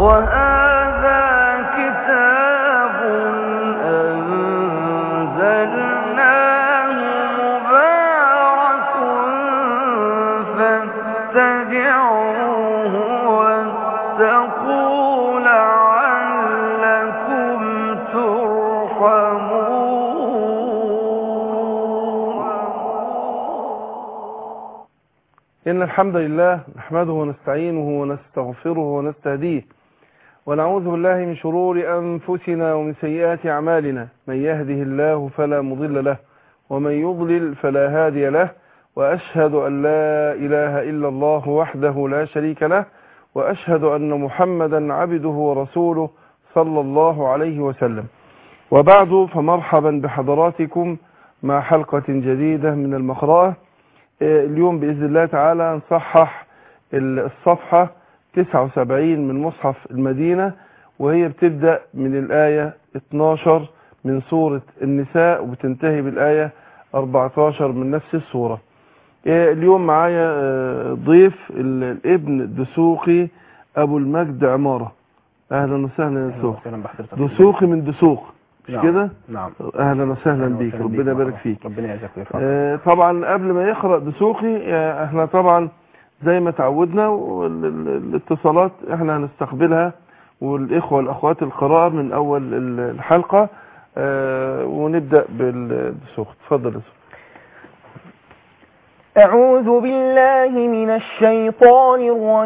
وهذا كتاب أنزلناه مبارك فاتبعوه واتقوا لعلكم ترحمون إن الحمد لله نحمده ونستعينه ونستغفره ونستهديه ونعوذ بالله من شرور أنفسنا ومن سيئات أعمالنا من يهده الله فلا مضل له ومن يضلل فلا هادي له وأشهد أن لا إله إلا الله وحده لا شريك له وأشهد أن محمدا عبده ورسوله صلى الله عليه وسلم وبعد فمرحبا بحضراتكم مع حلقة جديدة من المقرأة اليوم بإذن الله تعالى نصحح الصفحة 79 من مصحف المدينة وهي بتبدأ من الآية 12 من سورة النساء وبتنتهي بالآية 14 من نفس السورة اليوم معايا ضيف الابن الدسوقي أبو المجد عمارة أهلا وسهلا يا دسوقي اهلا بحضرتك دسوقي من دسوق مش نعم. كده نعم أهلا وسهلا أهلا بيك وسهلا ربنا بيك. يبارك فيك ربنا يجزاك ويرفعك آه، طبعا قبل ما يقرأ دسوقي آه، احنا طبعا زي ما تعودنا والاتصالات احنا هنستقبلها والاخوة والاخوات القراءة من اول ال- الحلقة آه، ونبدأ بالدسوق اتفضل يا دسوقي. أعوذ بالله من الشيطان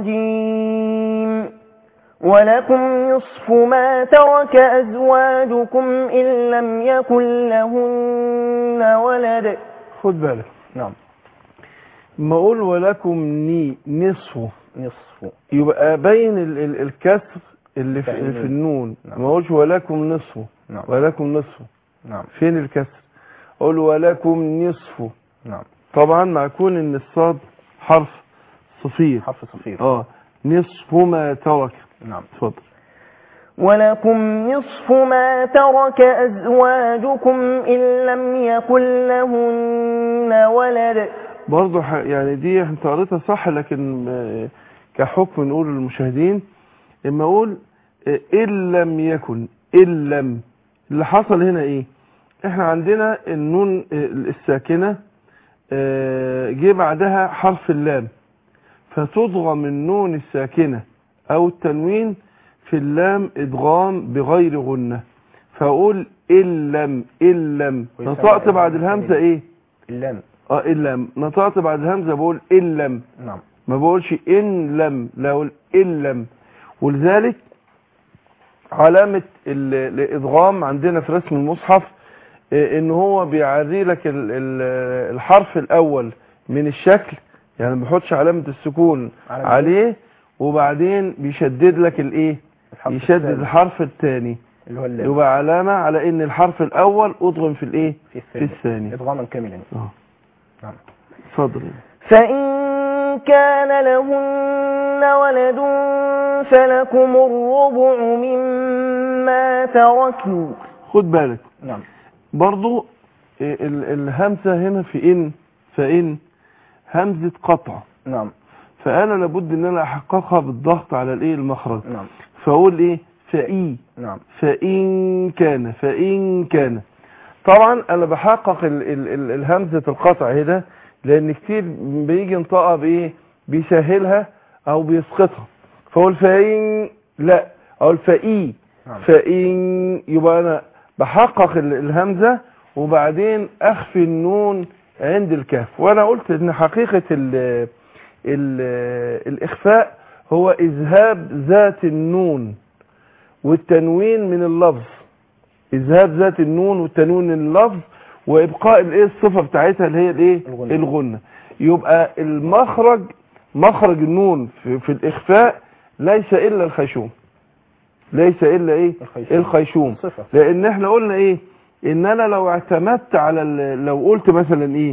الرجيم ولكم نصف ما ترك أزواجكم إن لم يكن لهن ولد خد بالك نعم ما اقول ولكم ني نصفه نصف يبقى باين ال- ال- الكسر اللي في, فإن- في النون نعم. ما اقولش ولكم نصفه نعم ولكم نصفه نعم فين الكسر اقول ولكم نصفه نعم طبعا مع كون ان الصاد حرف صفير حرف صفير اه نصف ما ترك نعم اتفضل ولكم نصف ما ترك أزواجكم إن لم يكن لهن ولد برضه ح- يعني دي انت قريتها صح لكن آه، كحكم نقول للمشاهدين اما اقول آه، ان لم يكن ان لم اللي حصل هنا ايه احنا عندنا النون آه، الساكنه آه، جه بعدها حرف اللام فتضغم النون الساكنه او التنوين في اللام ادغام بغير غنه فاقول ان لم ان لم ويسمى نطقت بعد إدغام الهمزه ثاني. ايه اللام اه ان لم نطقت بعد الهمزه بقول ان لم نعم ما بقولش ان لم لا اقول ان لم ولذلك علامه ال- الادغام عندنا في رسم المصحف آه، ان هو بيعري لك ال- ال- الحرف الاول من الشكل يعني ما بيحطش علامه السكون علامة عليه وبعدين بيشدد لك الايه الحرف يشدد الثاني الحرف الثاني اللي هو اللام يبقى علامه على ان الحرف الاول ادغم في الايه في في الثاني الثاني ادغاما كاملا اه نعم اتفضل فإن كان لهن ولد فلكم الربع مما تركوا خد بالك نعم برضو ال- الهمزة هنا في إن فإن همزة قطع نعم فأنا لابد إن أنا أحققها بالضغط على الإيه المخرج نعم فأقول إيه فإي نعم فإن كان فإن كان طبعا أنا بحقق ال ال ال الهمزة القطع هنا لأن كتير بيجي ينطقها بإيه بيسهلها أو بيسقطها فأقول فإن لا أقول فإي نعم فإن يبقى أنا بحقق ال- الهمزة وبعدين أخفي النون عند الكاف وأنا قلت إن حقيقة ال ال الإخفاء هو إذهاب ذات النون والتنوين من اللفظ إذهاب ذات النون والتنوين من اللفظ وإبقاء الإيه الصفة بتاعتها اللي هي الإيه الغنة. الغنة يبقى المخرج مخرج النون في, في الإخفاء ليس إلا الخيشوم ليس إلا إيه الخيشوم. الخيشوم صفة لان احنا قلنا ايه ان انا لو اعتمدت على ال- لو قلت مثلا ايه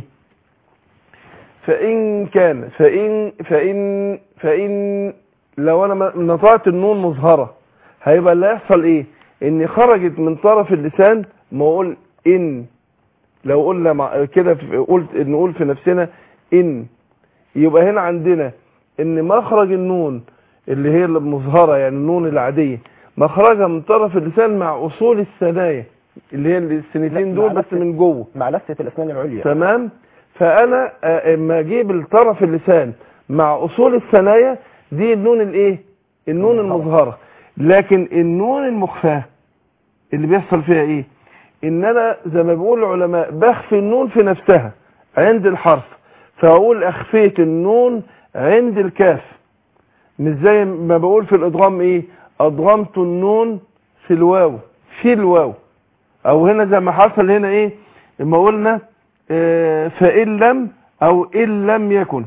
فان كان فان فان فان لو انا ما- نطقت النون مظهره هيبقى اللي هيحصل ايه ان خرجت من طرف اللسان ما اقول ان لو قلنا مع كده في- قلت نقول في نفسنا ان يبقى هنا عندنا ان مخرج النون اللي هي المظهرة يعني النون العادية مخرجها من طرف اللسان مع أصول الثنايا اللي هي السنتين لا، دول مع بس نفس- من جوه مع لثة الأسنان العليا تمام فانا آه، اما اجيب الطرف اللسان مع اصول الثنايا دي النون الايه النون المظهره لكن النون المخفاه اللي بيحصل فيها ايه ان انا زي ما بيقول العلماء بخفي النون في نفسها عند الحرف فاقول اخفيت النون عند الكاف مش زي ما بقول في الادغام ايه ادغمت النون في الواو في الواو او هنا زي ما حصل هنا ايه لما قلنا آه، فإن لم أو إن لم يكن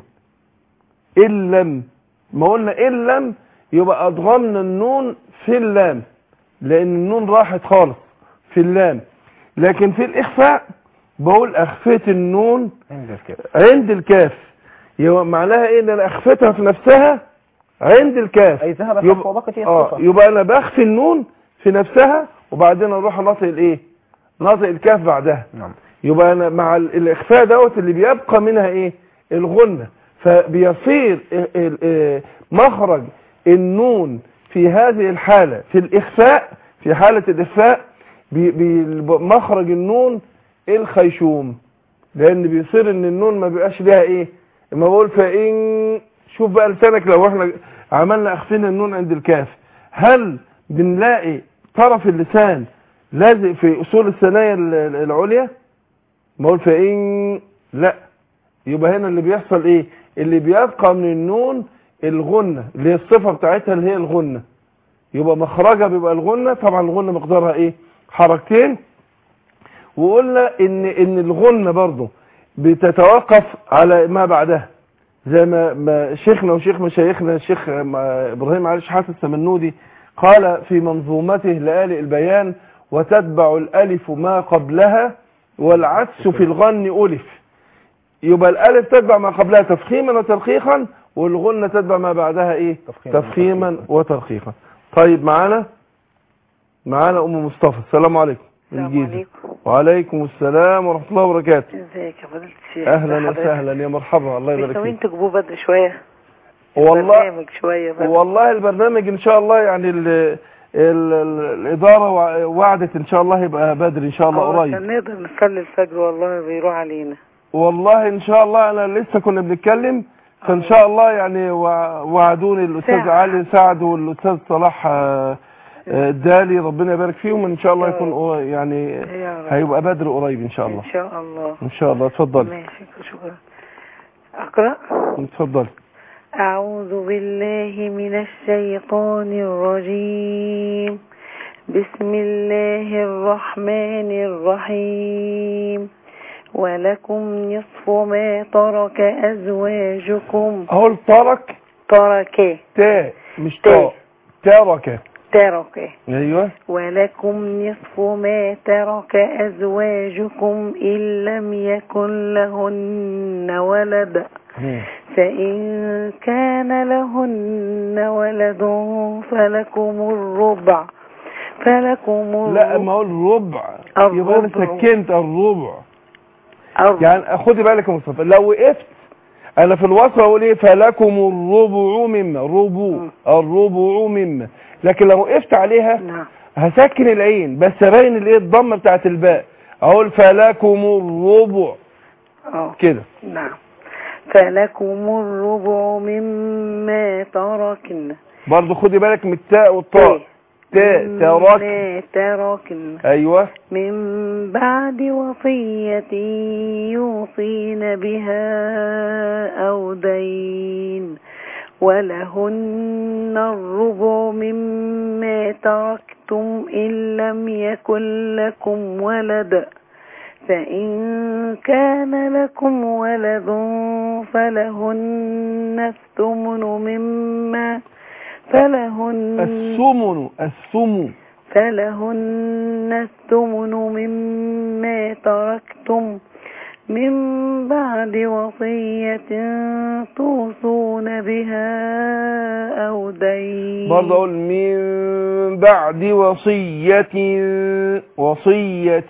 إن لم ما قلنا إن لم يبقى أضغمنا النون في اللام لأن النون راحت خالص في اللام لكن في الإخفاء بقول أخفيت النون عند الكاف عند الكاف يبقى معناها إيه إن أنا أخفتها في نفسها عند الكاف أي ذهب يبقى- الحرف وبقت هي اه الصفة يبقى أنا بخفي النون في نفسها وبعدين أروح ناطق الإيه ناطق الكاف بعدها نعم يبقى انا مع ال- الاخفاء دوت اللي بيبقى منها ايه الغنة فبيصير ال- ال- آه، مخرج النون في هذه الحالة في الاخفاء في حالة الاخفاء بي- بي- مخرج النون الخيشوم لان بيصير ان النون ما بيبقاش ليها ايه اما بقول فان شوف بقى لسانك لو احنا عملنا اخفينا النون عند الكاف هل بنلاقي طرف اللسان لازق في اصول الثنايا ال- ال- العليا ما اقول فإن لا يبقى هنا اللي بيحصل ايه اللي بيبقى من النون الغنة اللي هي الصفة بتاعتها اللي هي الغنة يبقى مخرجها بيبقى الغنة طبعا الغنة مقدارها ايه حركتين وقلنا ان ان الغنة برضو بتتوقف على ما بعدها زي ما, ما شيخنا وشيخ مشايخنا الشيخ ما- ابراهيم علي شحات السمنودي قال في منظومته لآل البيان وتتبع الالف ما قبلها والعكس في الغن ألف يبقى الألف تتبع ما قبلها تفخيما وترخيخا والغنة تتبع ما بعدها إيه تفخيما تفخيما وترخيخا طيب معانا معانا أم مصطفى السلام عليكم من السلام الجيزة. عليكم وعليكم السلام ورحمة الله وبركاته ازيك يا فضيلة الشيخ أهلا حضرتك؟ وسهلا يا مرحبا الله يبارك مستويين فيك تجيبوه بدري شوية والله برنامج شوية بدري والله البرنامج إن شاء الله يعني ال ال ال الإدارة وع- وعدت إن شاء الله يبقى بدري إن شاء الله اه قريب عشان نقدر نصلي الفجر والله بيروح علينا والله ان شاء الله انا لسه كنا بنتكلم فان شاء الله يعني وع- وعدوني الاستاذ ساعة. علي سعد والاستاذ صلاح آه، آه، الدالي ربنا يبارك فيهم ان شاء الله يا يكون رب. قو- يعني يا رب هيبقى بدر قريب ان شاء الله ان شاء الله ان شاء الله اتفضل ماشي شكرا اقرأ اتفضل أعوذ بالله من الشيطان الرجيم بسم الله الرحمن الرحيم ولكم نصف ما ترك أزواجكم اقول ترك ترك تا مش تا. تا ترك ترك ايوه ولكم نصف ما ترك أزواجكم إن لم يكن لهن ولد فإن كان لهن ولد فلكم الربع فلكم لا الربع ما اقول ربع الربع. يبقى انا سكنت الربع الربع. يعني خدي بالك يا مصطفى لو وقفت انا في الوصف اقول ايه فلكم الربع مما ربع مم. الربع مما لكن لو وقفت عليها نعم هسكن العين بس ابين الايه الضمه بتاعت الباء اقول فلكم الربع اه كده نعم فلكم الربع مما تركن برضو خدي بالك من التاء والطاء تاء ترك مما تركن ايوه من بعد وصية يوصين بها أو دين ولهن الربع مما تركتم إن لم يكن لكم ولد فإن كان لكم ولد فلهن الثمن مما فلهن الثمن الثمن فلهن الثمن مما تركتم من بعد وصية توصون بها أو دين برضه اقول من بعد وصية وصية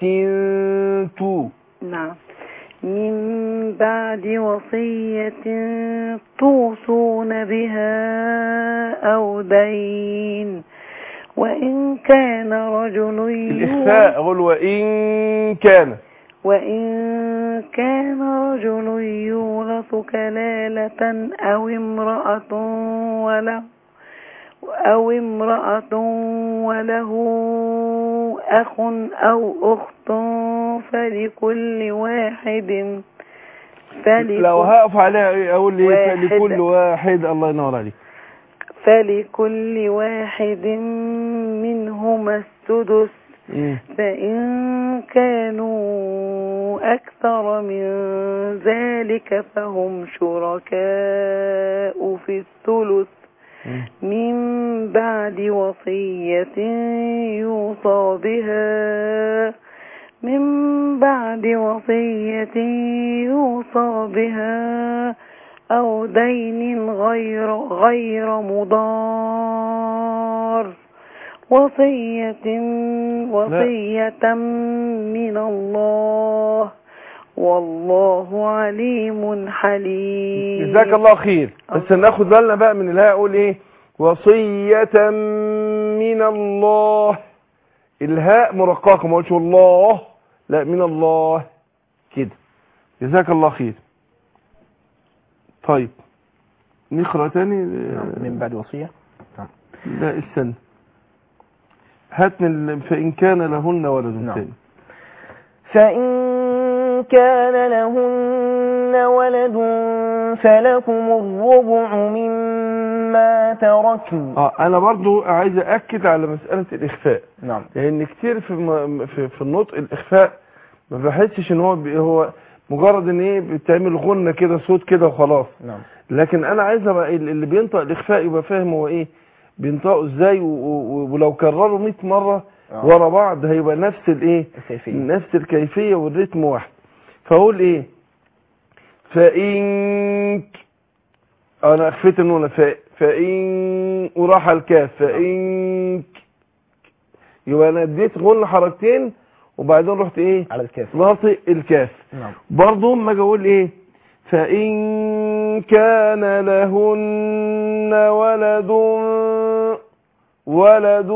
تو نعم من بعد وصية توصون بها أو دين وإن كان رجل الإخفاء أقول وإن كان وإن كان رجل يورث كلالة أو امرأة وله أو امرأة وله أخ أو أخت فلكل واحد فلكل لو هقف عليها إيه؟ أقول لي واحد. لكل واحد الله ينور عليك فلكل واحد منهما السدس مم. فإن كانوا أكثر من ذلك فهم شركاء في الثلث مم. من بعد وصية يوصى بها من بعد وصية يوصى بها أو دين غير غير مضار وصية وصية من الله والله عليم حليم جزاك الله خير بس ناخد بالنا بقى من الهاء اقول ايه وصية من الله الهاء مرققة ما قلتش الله لا من الله كده جزاك الله خير طيب نقرأ تاني نعم. من بعد وصية نعم. لا استنى هات من ال- فإن كان لهن ولد نعم. تاني فإن كان لهن ولد فلكم الربع مما تركوا اه انا برضو عايز اكد على مسألة الاخفاء نعم لان كتير في الم- في, في النطق الاخفاء ما بحسش ان هو بي- هو مجرد ان ايه بتعمل غنة كده صوت كده وخلاص نعم لكن انا عايز ابقى ال- اللي بينطق الاخفاء يبقى فاهم هو ايه بينطقوا ازاي و- و- ولو كرروا 100 مرة آه. ورا بعض هيبقى نفس الايه الكيفية نفس الكيفية والريتم واحد فاقول ايه فإن ك- انا اخفيت النون ف... فإن وراح الكاف فإن ك- يبقى انا اديت غن حركتين وبعدين رحت ايه على الكاف ناطق الكاف نعم برضه اما اجي اقول ايه فإن كان لهن ولد ولد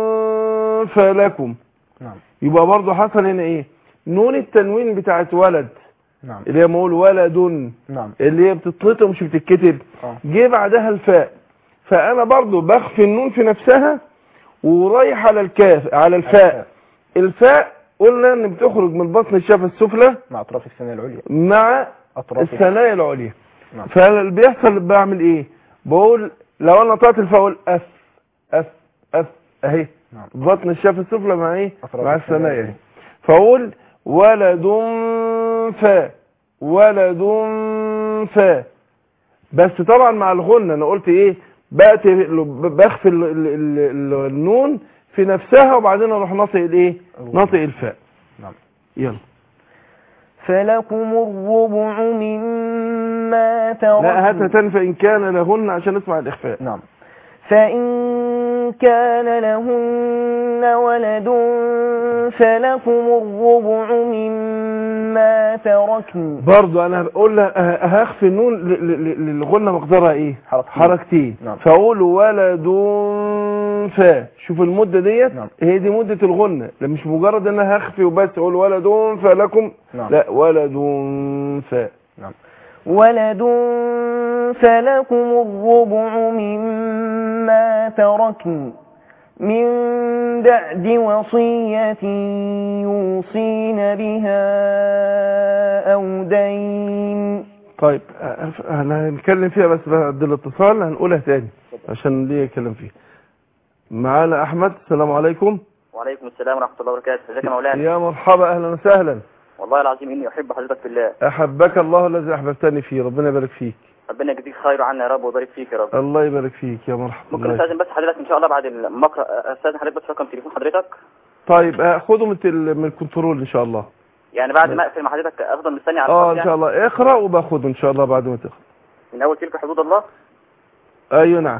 فلكم نعم يبقى برضه حصل هنا ايه نون التنوين بتاعت ولد نعم اللي هي بقول ولد نعم اللي هي بتتنطق مش بتتكتب اه جه بعدها الفاء فانا برضه بخفي النون في نفسها ورايح على الكاف على الفاء الفاء قلنا ان بتخرج من بطن الشفه السفلى مع أطراف الثانية العليا مع أطراف الثنايا العليا نعم. فاللي بيحصل بعمل ايه بقول لو انا نطقت الفاء اقول اف اف اف اهي نعم بطن الشفه السفلى مع ايه أطراف مع الثنايا الثنايا العليا. فاقول ولد فا ولد فا بس طبعا مع الغنة انا قلت ايه بقت بخفي ال- ال- ال- ال- النون في نفسها وبعدين اروح ناطق الايه ناطق الفاء نعم يلا فلكم الربع مما لا هاتها تركوا تاني فان كان لهن عشان نسمع الاخفاء نعم فإن كان لهن ولد فلكم الربع مما تركوا برضو انا بقول لها ه- هخفي النون ل- ل- ل- للغنة مقدارها ايه حركتين. حركتين نعم. فاقول ولد فا شوف المدة ديت نعم. هي دي مدة الغنة لا مش مجرد ان انا هخفي وبس اقول ولد فلكم نعم لا ولد فا نعم ولد فلكم الربع مما تركوا من بعد وصية يوصين بها أو دين طيب أه، احنا هنتكلم فيها بس بعد الاتصال هنقولها تاني عشان ليه كلام فيها معانا احمد السلام عليكم وعليكم السلام ورحمة الله وبركاته ازيك يا مولانا يا مرحبا اهلا وسهلا والله العظيم إني أحب حضرتك في الله احبك الله الذي احببتني فيه ربنا يبارك فيك ربنا يجزيك خير عنا يا رب ويبارك فيك يا رب الله يبارك فيك يا مرحبا ممكن الله استاذن بس حضرتك ان شاء الله بعد المقرأ استاذن حضرتك بس رقم تليفون حضرتك طيب آه، خده من التل- من الكنترول ان شاء الله يعني بعد ما اقفل مع حضرتك افضل مستني على اه الخط ان يعني شاء الله اقرا وباخده ان شاء الله بعد ما تقرا من اول تلك حدود الله ايوه نعم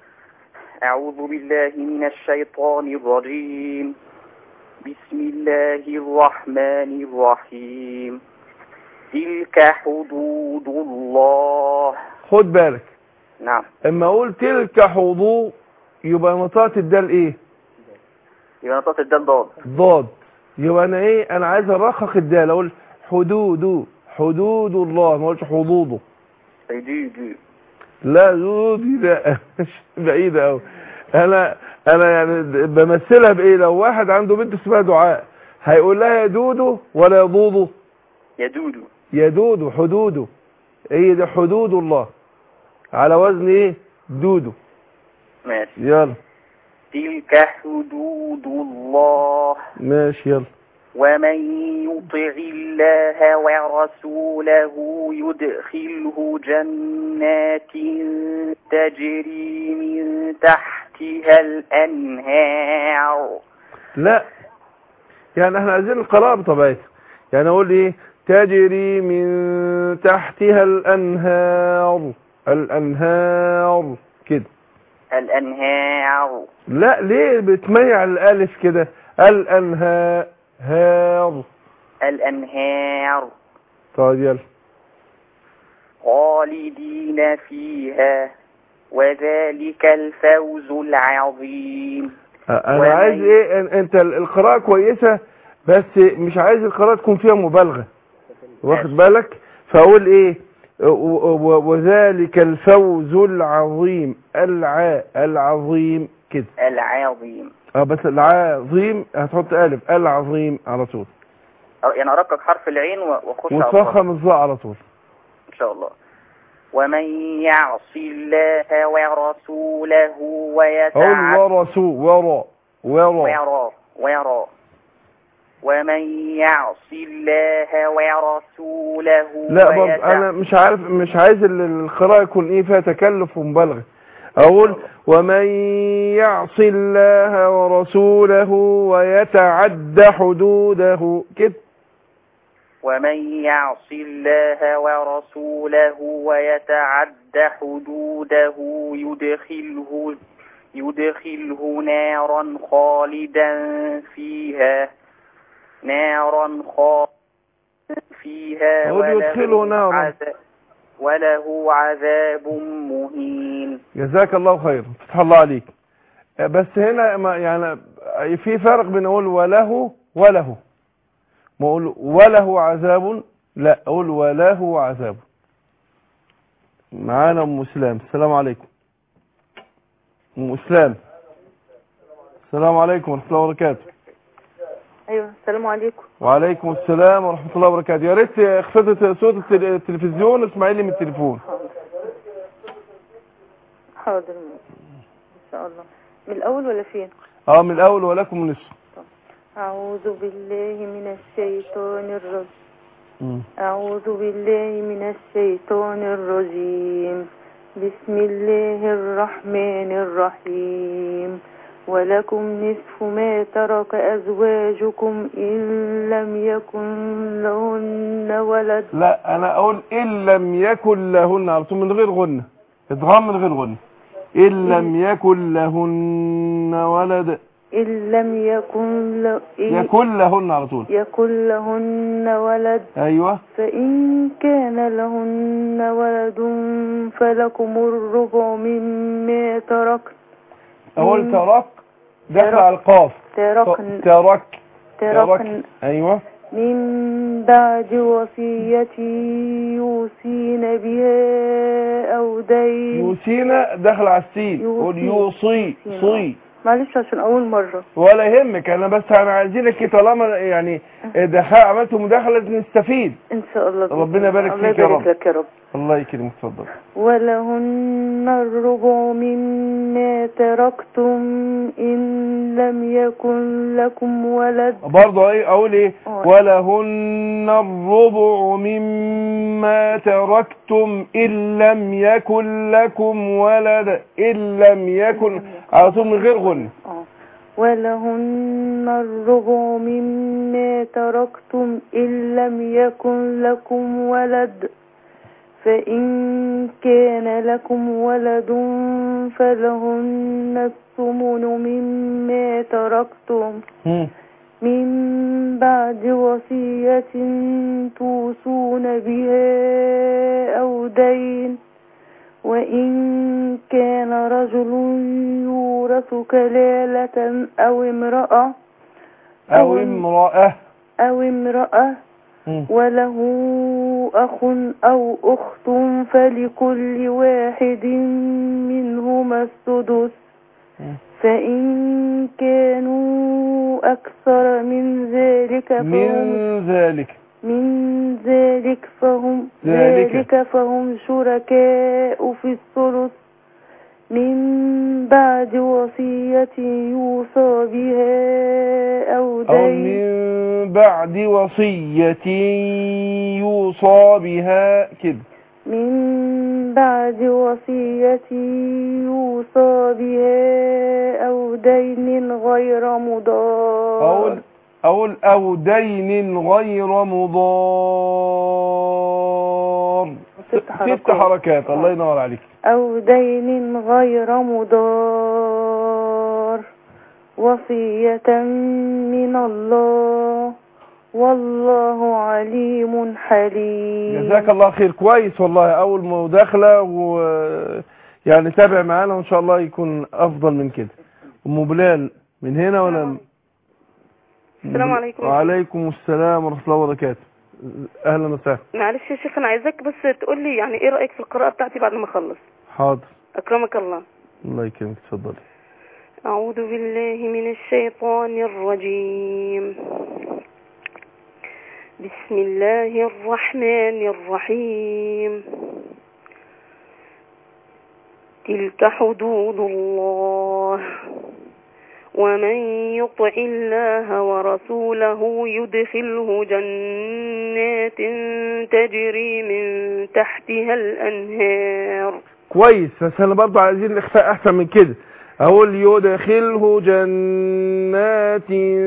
أعوذ بالله من الشيطان الرجيم بسم الله الرحمن الرحيم تلك حدود الله خد بالك نعم اما اقول تلك حظوظ يبقى نطقت الدال ايه يبقى نطقت الدال ضاد ضاد يبقى انا ايه انا عايز ارخخ الدال اقول حدود حدود الله ما اقولش حظوظه دي دي لا زودي لا بعيدة قوي انا انا يعني بمثلها بايه لو واحد عنده بنت اسمها دعاء هيقول لها يا دودو ولا يضوضو يدود يدود حدوده هي دي حدود الله على وزن ايه دودو ماشي يلا تلك حدود الله ماشي يلا ومن يطع الله ورسوله يدخله جنات تجري من تحتها الأنهار لا يعني احنا عايزين القراءة بطبيعتها يعني اقول ايه تجري من تحتها الانهار الانهار كده الأنهار لا ليه بتميع الالف كده الانهار هار الأنهار طيب يلا خالدين فيها وذلك الفوز العظيم انا ومن- عايز ايه أن- انت القراءة كويسة بس مش عايز القراءة تكون فيها مبالغة واخد بالك فاقول ايه و- و- وذلك الفوز العظيم الع العظيم كده العظيم اه بس العظيم هتحط الف العظيم على طول أو- يعني أرقق حرف العين و- واخش على الضاد وتفخم الظاء على طول إن شاء الله ومن يعص الله ورسوله اقول ويتعد ورسول ورا ورا ويرى ويرى ومن يعص الله ورسوله لا برضه ويتع- انا مش عارف مش عايز ال- القراءة يكون ايه فيها تكلف ومبالغة اقول ومن يعص الله ورسوله ويتعد حدوده كده ومن يعص الله ورسوله ويتعد حدوده يدخله يدخله نارا خالدا فيها نارا خالدا فيها هو يدخله نارا. عذاب وله عذاب مهين جزاك الله خير فتح الله عليك آه، بس هنا ما يعني في فرق بين اقول وله وله ما اقول وله عذاب لا اقول وله عذاب معانا ام اسلام السلام عليكم ام اسلام السلام عليكم ورحمه الله وبركاته ايوه السلام عليكم وعليكم السلام ورحمه الله وبركاته يا ريت خفضت صوت التل- التلفزيون اسمعي لي من التليفون حاضر ان شاء الله من الاول ولا فين اه من الاول ولكم نصف اعوذ بالله من الشيطان الرجيم مم. أعوذ بالله من الشيطان الرجيم بسم الله الرحمن الرحيم ولكم نصف ما ترك أزواجكم إن لم يكن لهن ولد لا انا اقول ان لم يكن لهن على طول من غير غنة ادغام من غير غنة ان لم يكن لهن ولد إن لم يكن ل... إن يكن لهن على طول يكن لهن ولد ايوه فإن كان لهن ولد فلكم الربع مما ترك اقول مم. ترك داخل ترك. على القاف تركن ترك تركن ايوه من بعد وصية يوصين بها أو دين يوصينا داخل على السين قول يوصي يوصينا. صي معلش عشان أول مرة ولا يهمك انا بس انا عايزينك طالما يعني دخل عملت مداخله نستفيد إن شاء الله بإذن ربنا الله. يبارك الله فيك يا يبارك رب. لك يا رب الله يكرمك اتفضل ولهن الربع مما تركتم إن لم يكن لكم ولد برضه ايه اقول ايه آه. ولهن الربع مما تركتم ان لم يكن لكم ولد ان لم يكن على طول من غير غنى آه. ولهن الربع مما تركتم إن لم يكن لكم ولد فإن كان لكم ولد فلهن الثمن مما تركتم مم. من بعد وصية توصون بها أو دين وإن كان رجل يورث كلالة أو امرأة أو أو- امرأة أو امرأة مم. وله أخ أو أخت فلكل واحد منهما السدس مم. فإن كانوا أكثر من ذلك فهم من ذلك من ذلك فهم ذلك. ذلك فهم شركاء في الثلث من بعد وصية يوصى بها أو أو دين من بعد وصية يوصى بها كده من بعد وصية يوصى بها أو دين غير مضار أو أو أو دين غير مضار ست حركات. ست حركات الله ينور عليك أو دين غير مضار وصية من الله والله عليم حليم جزاك الله خير كويس والله أول مداخلة و يعني تابع معانا وإن شاء الله يكون أفضل من كده أم بلال من هنا ولا السلام عليكم. وعليكم السلام ورحمة الله وبركاته أهلا وسهلا معلش يا شيخ انا عايزاك بس تقول لي يعني ايه رايك في القراءه بتاعتي بعد ما اخلص حاضر اكرمك الله الله يكرمك اتفضلي اعوذ بالله من الشيطان الرجيم بسم الله الرحمن الرحيم تلك حدود الله ومن يطع الله ورسوله يدخله جنات تجري من تحتها الأنهار كويس بس احنا برضه عايزين الاخفاء احسن من كده اقول يدخله جنات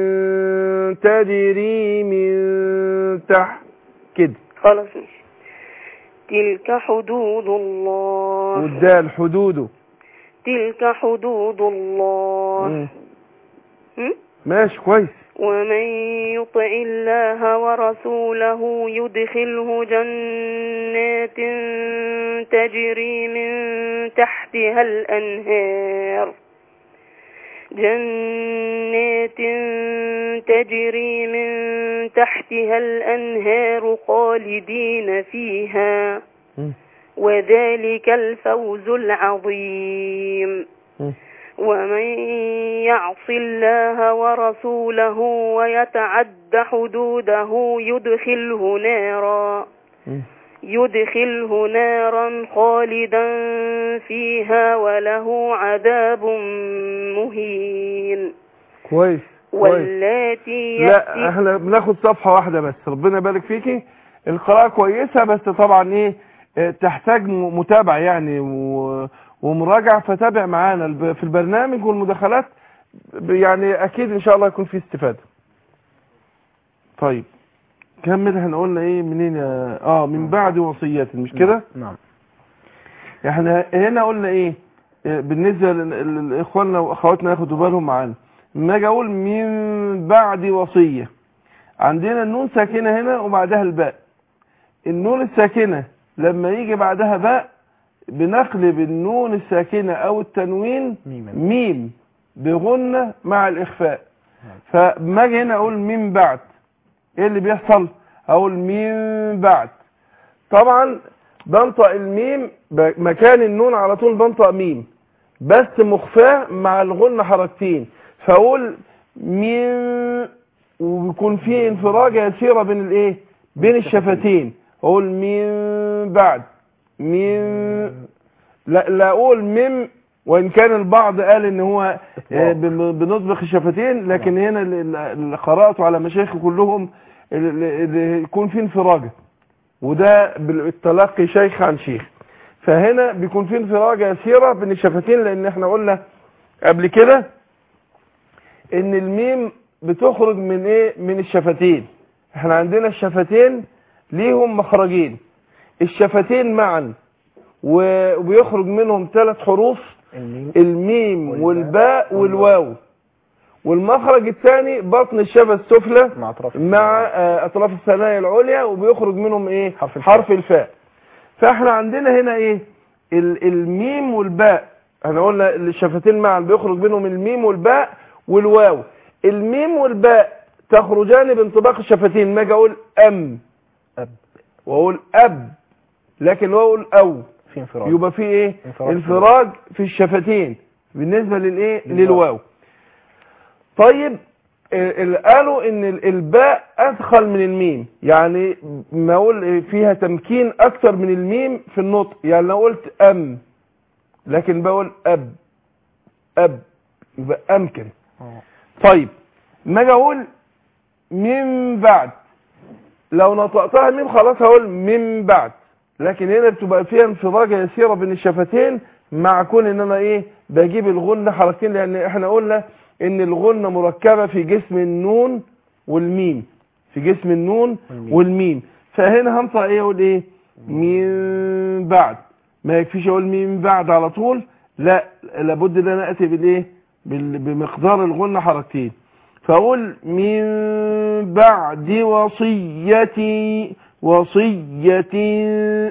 تجري من تحت كده خلاص ماشي تلك حدود الله والدال حدوده تلك حدود الله مم. هم؟ ماشي كويس ومن يطع الله ورسوله يدخله جنات تجري من تحتها الأنهار جنات تجري من تحتها الأنهار خالدين فيها مم. وذلك الفوز العظيم مم. ومن يعص الله ورسوله ويتعد حدوده يدخله نارا مم. يدخله نارا خالدا فيها وله عذاب مهين كويس كويس واللاتي لا يأتي احنا بناخد صفحة واحدة بس ربنا يبارك فيكي القراءة كويسة بس طبعا ايه اه، تحتاج م- متابعة يعني و- ومراجعة فتابع معانا الب- في البرنامج والمداخلات ب- يعني اكيد ان شاء الله يكون في استفادة طيب كمل احنا قلنا ايه منين يا اه من بعد وصية مش كده نعم احنا هنا قلنا ايه اه، بالنسبة لل- لل- لاخواننا واخواتنا ياخدوا بالهم معانا لما اجي اقول من بعد وصية عندنا النون ساكنة هنا وبعدها الباء النون الساكنة لما يجي بعدها باء بنقلب النون الساكنة او التنوين ميما ميم بغنة مع الاخفاء فما اجي هنا اقول من بعد ايه اللي بيحصل اقول من بعد طبعا بنطق الميم ب- مكان النون على طول بنطق ميم بس مخفاه مع الغنة حركتين فاقول من وبيكون في انفراجة يسيرة بين الايه بين الشفتين اقول من بعد من لا لا اقول مم وان كان البعض قال ان هو آه، بن- بنطبخ الشفتين لكن هنا ال- ال- اللي قراته على مشايخ كلهم ال- ال- ال- يكون في انفراجة وده بالتلقي شيخ عن شيخ فهنا بيكون في انفراجة يسيرة بين الشفتين لان احنا قلنا قبل كده ان الميم بتخرج من ايه من الشفتين احنا عندنا الشفتين ليهم مخرجين الشفتين معا و- وبيخرج منهم ثلاث حروف الميم الميم والباء والباء والواو والمخرج الثاني بطن الشفة السفلى مع اطراف مع آه، اطراف الثنايا العليا وبيخرج منهم ايه حرف الفاء. حرف الفاء فاحنا عندنا هنا ايه ال- الميم والباء احنا قلنا الشفتين معا بيخرج بينهم الميم والباء والواو الميم والباء تخرجان بانطباق الشفتين ما اجي اقول ام أب واقول اب لكن لو اقول او في انفراد يبقى في ايه انفراج. انفراج في الشفتين بالنسبه للايه للواو. للواو طيب ال- ال- قالوا ان ال- الباء ادخل من الميم يعني ما اقول فيها تمكين اكتر من الميم في النطق يعني لو قلت ام لكن بقول اب اب يبقى امكن آه. طيب ما اجي اقول من بعد لو نطقتها ميم خلاص هقول من بعد لكن هنا بتبقى فيها انفراجه يسيره بين الشفتين مع كون ان انا ايه بجيب الغنه حركتين لان احنا قلنا ان الغنه مركبه في جسم النون والميم في جسم النون والميم. والميم فهنا هنطق ايه اقول ايه من بعد ما يكفيش اقول من بعد على طول لا لابد ان انا اتي بالايه بال- بمقدار الغنه حركتين فاقول من بعد وصيتي وصيتي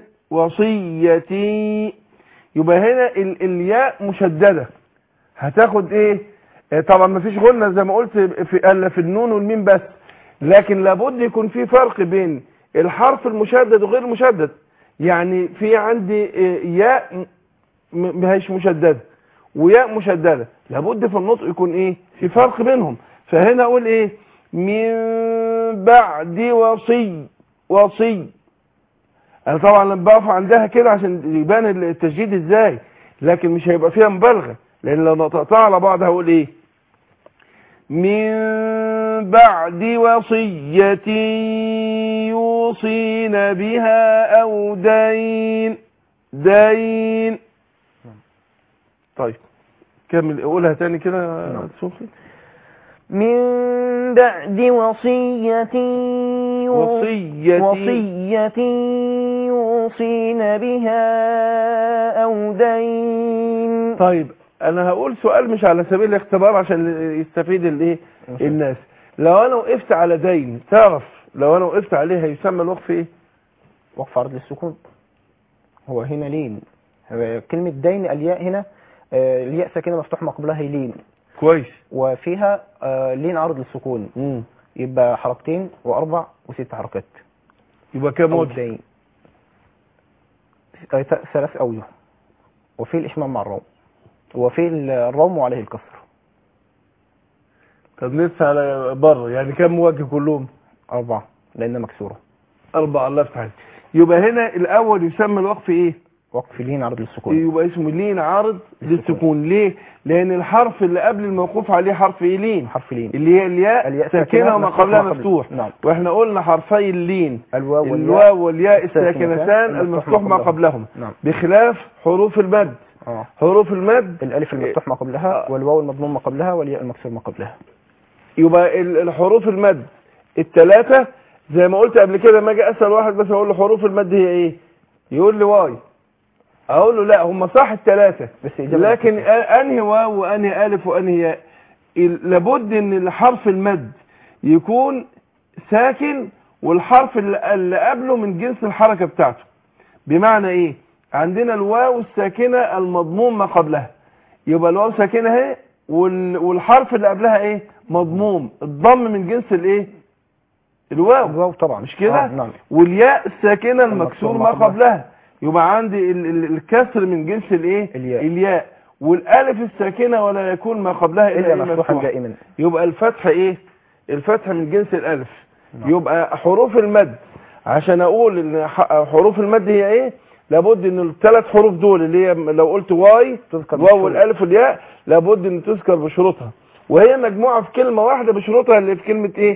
وصيتي يبقى هنا ال الياء مشددة هتاخد ايه آه، طبعا ما فيش غنة زي ما قلت في الا في النون والميم بس لكن لابد يكون في فرق بين الحرف المشدد وغير المشدد يعني في عندي آه، ياء م- ما هيش مشددة وياء مشددة لابد في النطق يكون ايه في فرق بينهم فهنا اقول ايه من بعد وصي وصي انا طبعا لما بقف عندها كده عشان يبان التشديد ازاي لكن مش هيبقى فيها مبالغه لان لو نطقتها على بعض هقول ايه من بعد وصية يوصين بها او دين دين طيب كمل قولها تاني كده يا نعم. صوفي من بعد وصية يو- وصية وصية يوصين بها أو دين طيب انا هقول سؤال مش على سبيل الاختبار عشان يستفيد الايه الناس لو انا وقفت على دين تعرف لو انا وقفت عليه هيسمى الوقف ايه وقف عرض للسكون هو هنا لين هو كلمة دين الياء هنا آه، الياء ساكنة مفتوح ما قبلها هي لين كويس وفيها آه، لين عرض للسكون امم يبقى حركتين واربع وست حركات يبقى كام أو وجه دين آه، ث- ثلاث اوجه وفي الاشمام مع الروم وفي الروم وعليه الكسر طب لسه على بره يعني كام وجه كلهم اربعة لانها مكسورة اربعه الله يفتح عليك يبقى هنا الاول يسمى الوقف ايه وقف لين عرض للسكون يبقى اسمه لين عارض للسكون ليه لان الحرف اللي قبل الموقوف عليه حرف ايه لين حرف لين اللي هي الياء الياء ساكنه وما مفتوح قبلها ما قبل- مفتوح نعم واحنا قلنا حرفي اللين الواو والياء الواو والياء الساكنتان الساكنتان المفتوح ما قبلهم نعم بخلاف حروف المد اه حروف المد الالف المفتوح ما قبلها آه. والواو المضموم ما قبلها والياء المكسور ما قبلها يبقى ال- الحروف المد الثلاثة زي ما قلت قبل كده لما اجي اسال واحد بس اقول له حروف المد هي ايه يقول لي واي اقول له لا هم صح الثلاثة بس إجابة لكن مختصرة. آ- انهي واو وانهي الف وانهي ياء ال- لابد ان الحرف المد يكون ساكن والحرف اللي اللي قبله من جنس الحركة بتاعته بمعنى ايه عندنا الواو الساكنة المضموم ما قبلها يبقى الواو ساكنة اهي وال- والحرف اللي قبلها ايه مضموم الضم من جنس الايه الواو الواو طبعا مش كده آه نعم والياء الساكنة المكسور المكسور ما ما قبلها. قبلها يبقى عندي ال- ال- الكسر من جنس الايه الياء. الياء والالف الساكنة ولا يكون ما قبلها الا الا إيه مفتوحا مفتوح. دائما يبقى الفتح ايه الفتح من جنس الالف يبقى حروف المد عشان اقول ان ح- حروف المد هي ايه لابد ان الثلاث حروف دول اللي هي لو قلت واي تذكر واو بالشروط. والالف والياء لابد ان تذكر بشروطها وهي مجموعه في كلمه واحده بشروطها اللي في كلمه ايه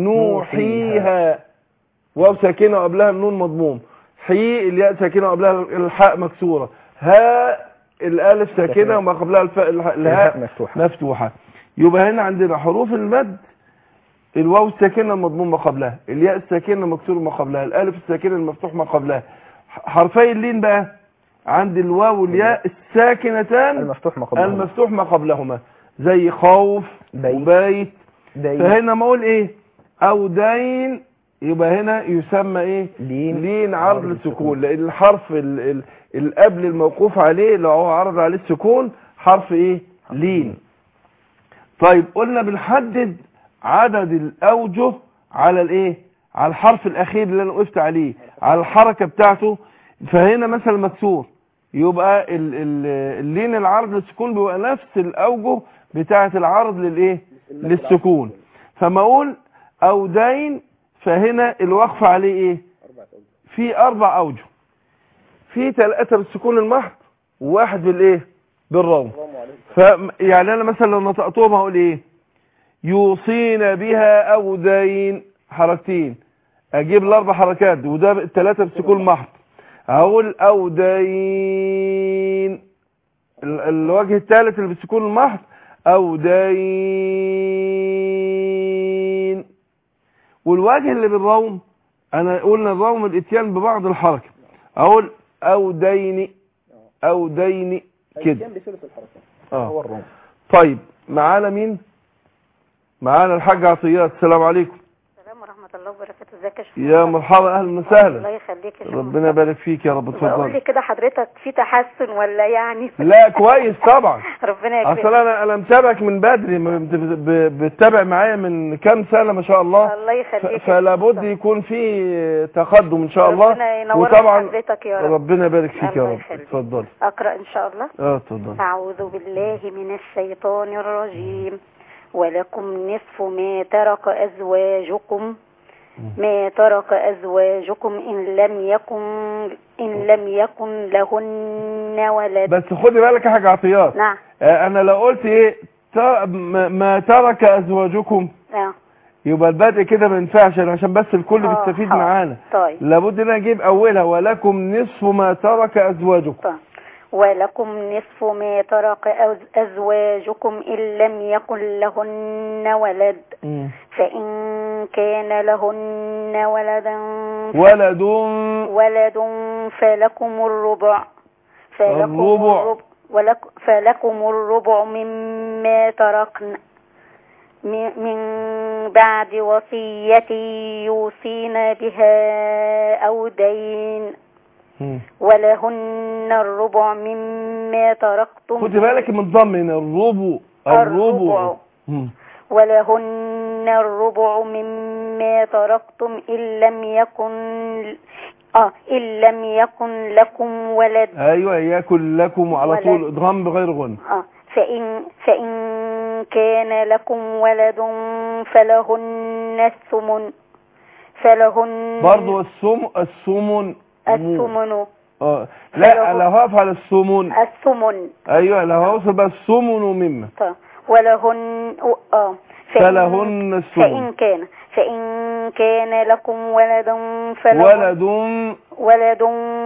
نوحيها واو ساكنه وقبلها النون مضموم حي الياء ساكنه وقبلها الحاء مكسوره ها الالف ساكنه ساكنة. وما قبلها الف... الها- الهاء الهاء مفتوحة مفتوحه يبقى هنا عندنا حروف المد الواو الساكنه المضموم ما قبلها الياء الساكنه المكسور ما قبلها الالف الساكنه المفتوح ما قبلها ح- حرفي اللين بقى عند الواو والياء الساكنتان المفتوح ما قبلها المفتوح ما قبلهما زي خوف بيت. وبيت دين فهنا ما اقول ايه او دين يبقى هنا يسمى ايه لين لين عرض للسكون لان الحرف ال- ال- اللي قبل الموقوف عليه لو هو عرض عليه السكون حرف ايه لين طيب قلنا بنحدد عدد الاوجه على الايه على الحرف الاخير اللي انا وقفت عليه على الحركه بتاعته فهنا مثلا مكسور يبقى ال- ال- اللين العرض للسكون بيبقى نفس الاوجه بتاعه العرض للايه للسكون فما اقول اودين فهنا الوقف عليه ايه في اربع اوجه في ثلاثه بالسكون المحض وواحد بالايه بالروم ف يعني انا مثلا لو نطقتهم هقول ايه يوصين بها او دين حركتين اجيب الاربع حركات وده الثلاثه بالسكون المحض هقول او دين ال- الوجه الثالث اللي بالسكون المحض او دين والوجه اللي بالروم انا قلنا الروم الاتيان ببعض الحركه اقول او دين او دين كده اه هو الروم طيب معانا مين معانا الحاج عطيات السلام عليكم السلام ورحمة الله وبركاته ازيك يا شيخ يا مرحبا اهلا الله وسهلا يخليك يا شيخ ربنا يبارك فيك يا رب بقول اتفضل لي كده حضرتك في تحسن ولا يعني لا كويس طبعا ربنا اصل يكرمك انا انا متابعك من بدري م- بت- ب- بتتابع معايا من كام سنه ما شاء الله الله ف- يخليك يا فلا شيخ. بد يكون في تقدم ان شاء الله ربنا ينور وطبعا حضرتك يا رب ربنا يبارك فيك يا الله رب يخليك. اتفضل اقرا ان شاء الله اه اتفضل أعوذ بالله من الشيطان الرجيم ولكم نصف ما ترك أزواجكم ما ترك أزواجكم إن لم يكن إن لم يكن لهن ولد بس خدي بالك يا حاج عطيات نعم آه، انا لو قلت ايه ت- ما ما ترك ازواجكم آه. يبقى البدء كده ما ينفعش عشان بس الكل آه، بيستفيد حاضر. معانا طيب لابد ان أنا اجيب اولها ولكم نصف ما ترك ازواجكم طيب ولكم نصف ما ترك أز- أزواجكم إن لم يكن لهن ولد مم. فإن كان لهن ولدا ولد ولد فلكم الربع فلكم الربع. ولك فلكم الربع مما تركن من من بعد وصية يوصين بها أو دين مم. ولهن الربع مما تركتم خدي بالك من ضمن الربع الربع مم. ولهن الربع مما تركتم إن لم يكن آه إن لم يكن لكم ولد ايوه ياكل لكم وعلى ولد. طول ادغام بغير غن آه فإن فإن كان لكم ولد فلهن الثمن فلهن برضو السم السمن الثمن اه لا فله- لو هقف على السمن الثمن ايوه لو هوصل بقى السمن مما طيب. ولهن اه فإن- فلهن الثمن فإن كان فإن كان لكم ولد فلهن ولد ولد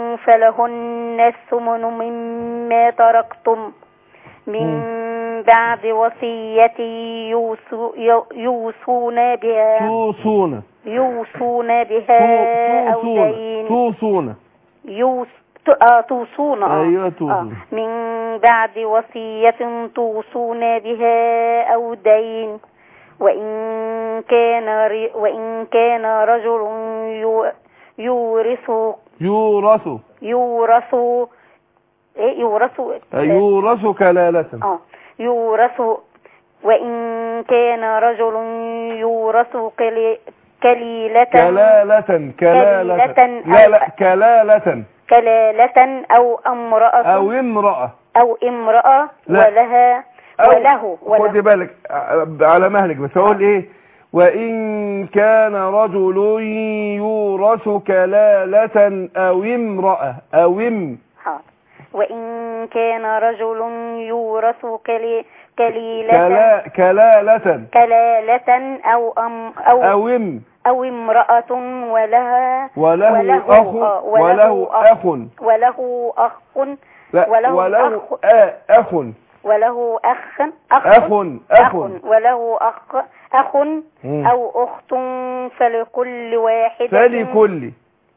فلهن الثمن مما تركتم من بعد وصية يوصو يو- يوصون بها توصون يوصون بها أو توصون دين توصون يوس ت- آه توصون آه. ايوه آه. توصون من بعد وصية توصون بها أو دين وإن كان ر- وإن كان رجل يو- يورث يورث يورث إيه يورث يورث كلالة اه يورث وإن كان رجل يورث كلي- كليلة كلالة كلالة كلالة لا أو- لا كلالة كلالة أو امرأة او امرأة أو امرأة لا. ولها أو وله خدي وله بالك ع- على مهلك بس اقول ايه وان كان رجل يورث كلالة او امرأة او ام حاضر وإن كان رجل يورث كلي كليلة كلا كلالة كلالة أو أم أو او ام أو امرأة ولها وله وله- اخ آه، وله اخ وله أخ لا وله وله أخ. آ- اخ وله أخ أخ اخ اخ وله أخ أخ مم. أو أخت فلكل واحدة فلكل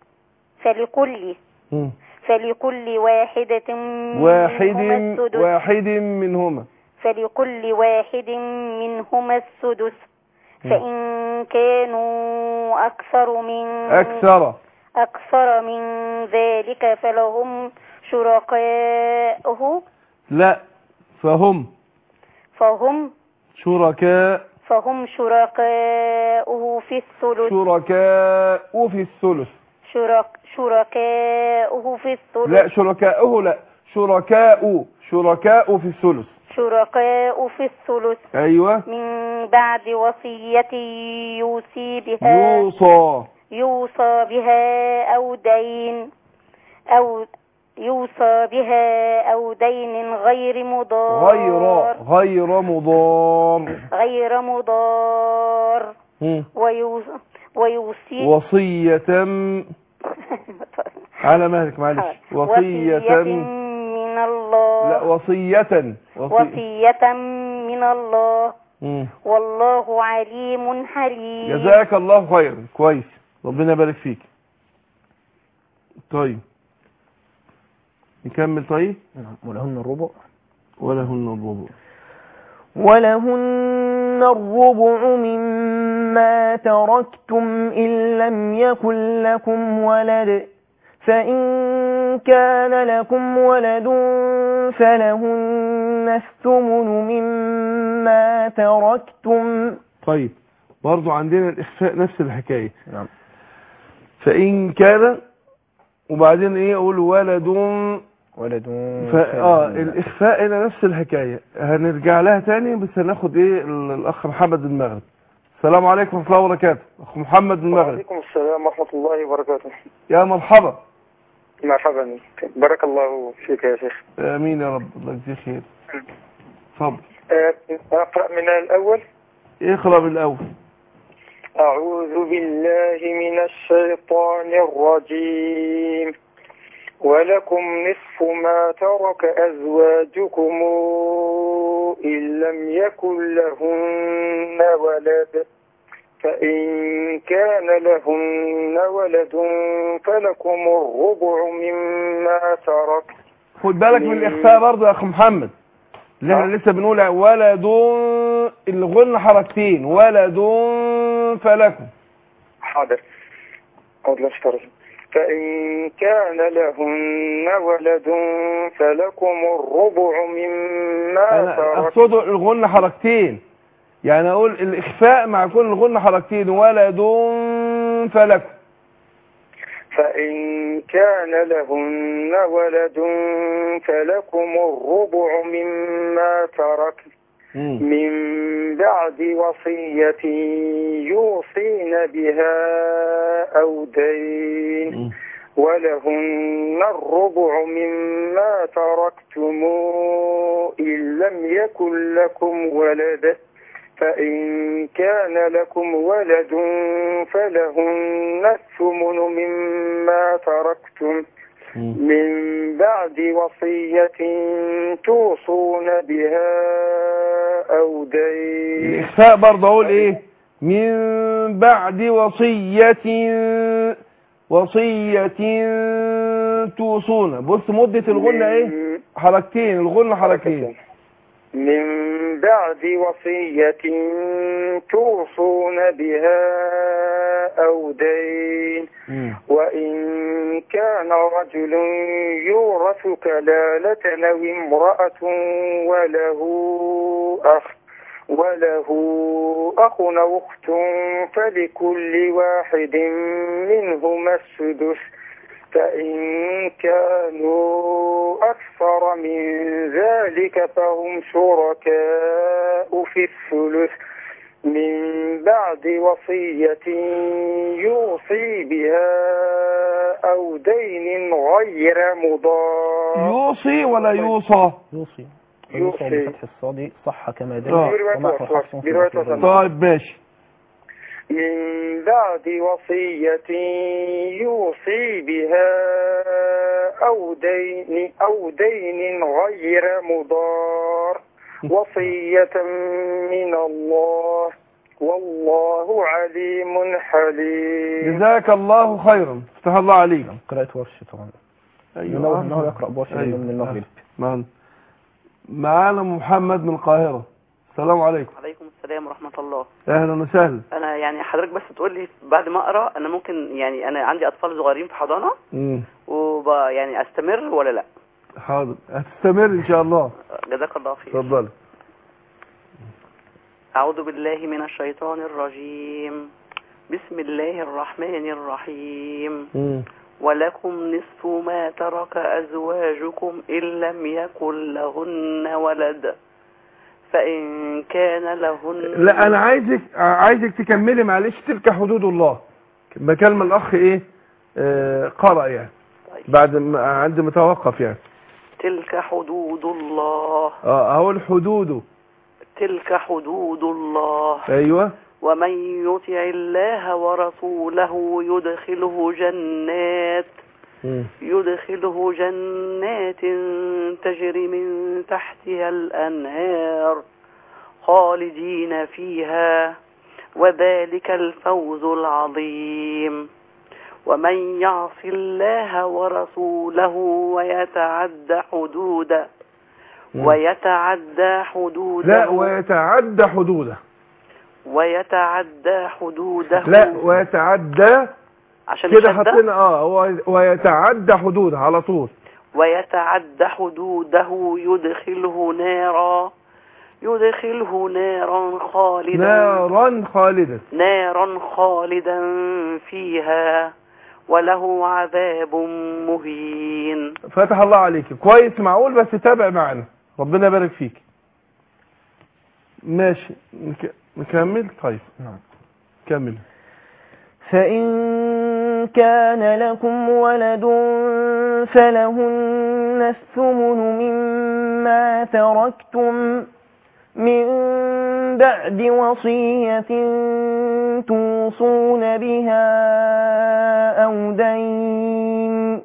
فلكل مم. فلكل واحدة واحد منهما السدس واحد منهما فلكل واحد منهما السدس فإن كانوا أكثر من أكثر أكثر من ذلك فلهم شركاؤه لا فهم فهم شركاء فهم شركاؤه في الثلث شركاء في الثلث شرك شركاؤه في الثلث لا شركاؤه لا شركاء شركاء في الثلث شركاء في الثلث أيوة من بعد وصية يوصي بها يوصى يوصى بها أو دين أو يوصى بها أو دين غير مضار غير غير مضار غير مضار مم. ويوصي ويوصي وصية على مهلك معلش وصية من الله لا وصية وصي... وصية من الله مم. والله عليم حليم جزاك الله خير كويس ربنا يبارك فيك طيب نكمل طيب نعم ولهن الربع ولهن الربع ولهن الربع مما تركتم إن لم يكن لكم ولد فإن كان لكم ولد فلهن الثمن مما تركتم طيب برضو عندنا الإخفاء نفس الحكاية نعم فإن كان وبعدين إيه أقول ولد ولد ف... اه الاخفاء هنا نفس الحكايه هنرجع لها تاني بس هناخد ايه ال- الاخ محمد المغرب السلام عليكم ورحمه الله وبركاته اخ محمد المغرب وعليكم السلام ورحمة الله وبركاته يا مرحبا مرحبا بارك الله فيك يا شيخ امين يا رب الله يجزيك خير اتفضل آه، أقرأ من الأول اقرا بالاول أعوذ بالله من الشيطان الرجيم ولكم نصف ما ترك أزواجكم إن لم يكن لهن ولد فإن كان لهن ولد فلكم الربع مما ترك خد بالك من الاخفاء برضه يا اخ محمد اللي احنا آه. لسه بنقول ولد اللي قلنا حركتين ولد فلكم حاضر أعوذ بالله من الشيطان الرجيم. فإن كان لهن ولد فلكم الربع مما انا ترك اقصد الغن حركتين يعني اقول الاخفاء مع كل الغن حركتين ولد فلكم فإن كان لهن ولد فلكم الربع مما ترك مم. من بعد وصية يوصين بها أو دين مم. ولهن الربع مما تركتم إن لم يكن لكم ولد فإن كان لكم ولد فلهن الثمن مما تركتم مم. من بعد وصية توصون بها أو دين الإخفاء برضه أقول إيه من بعد وصية وصية توصون بص مدة الغنة إيه من- حركتين الغنة حركتين من بعد وصية توصون بها أو دين مم. وإن كان رجل يورث كلالة أو امرأة وله أخ وله أخ أو أخت فلكل واحد منهما السدس فإن كانوا أكثر من ذلك فهم شركاء في الثلث من بعد وصية يوصي بها أو دين غير مضار يوصي ولا يوصى يوصي يوصي. يوصي بفتح الصاد صح كما آه. دل برواية ومحو وصل. حفص في برواية الأخير. وصل. طيب ماشي من بعد وصية يوصي بها أو دين أو دين غير مضار وصية من الله والله عليم حليم جزاك الله خيرا افتح الله عليك قراءة ورش طبعا أيوة. ينوه انه يقرأ بورش أيوة. من المغرب معنا معانا محمد من القاهرة السلام عليكم عليكم السلام ورحمة الله اهلا وسهلا أنا يعني حضرتك بس تقول لي بعد ما أقرأ أنا ممكن يعني أنا عندي أطفال صغيرين في حضانة مم. وب يعني أستمر ولا لا حاضر هتستمر ان شاء الله جزاك الله خير اتفضل أعوذ بالله من الشيطان الرجيم بسم الله الرحمن الرحيم مم. ولكم نصف ما ترك أزواجكم إن لم يكن لهن ولد فإن كان لهن لا انا عايزك عايزك تكملي معلش تلك حدود الله بكلم الاخ ايه آه قرأ يعني طيب. بعد ما عند ما توقف يعني تلك حدود الله اه اقول حدوده تلك حدود الله ايوه ومن يطع الله ورسوله يدخله جنات مم. يدخله جنات تجري من تحتها الأنهار خالدين فيها وذلك الفوز العظيم ومن يعص الله ورسوله ويتعد حدوده مم. ويتعدى حدوده لا ويتعدى حدوده ويتعدى حدوده لا ويتعدى عشان كده الشدة. حطينا اه هو ويتعدى حدوده على طول ويتعدى حدوده يدخله نارا يدخله نارا خالدا نارا خالدا نارا خالدا فيها وله عذاب مهين فتح الله عليك كويس معقول بس تابع معنا ربنا يبارك فيك ماشي نك... نكمل طيب نعم. كمل فإن كان لكم ولد فلهن الثمن مما تركتم من بعد وصية توصون بها أو دين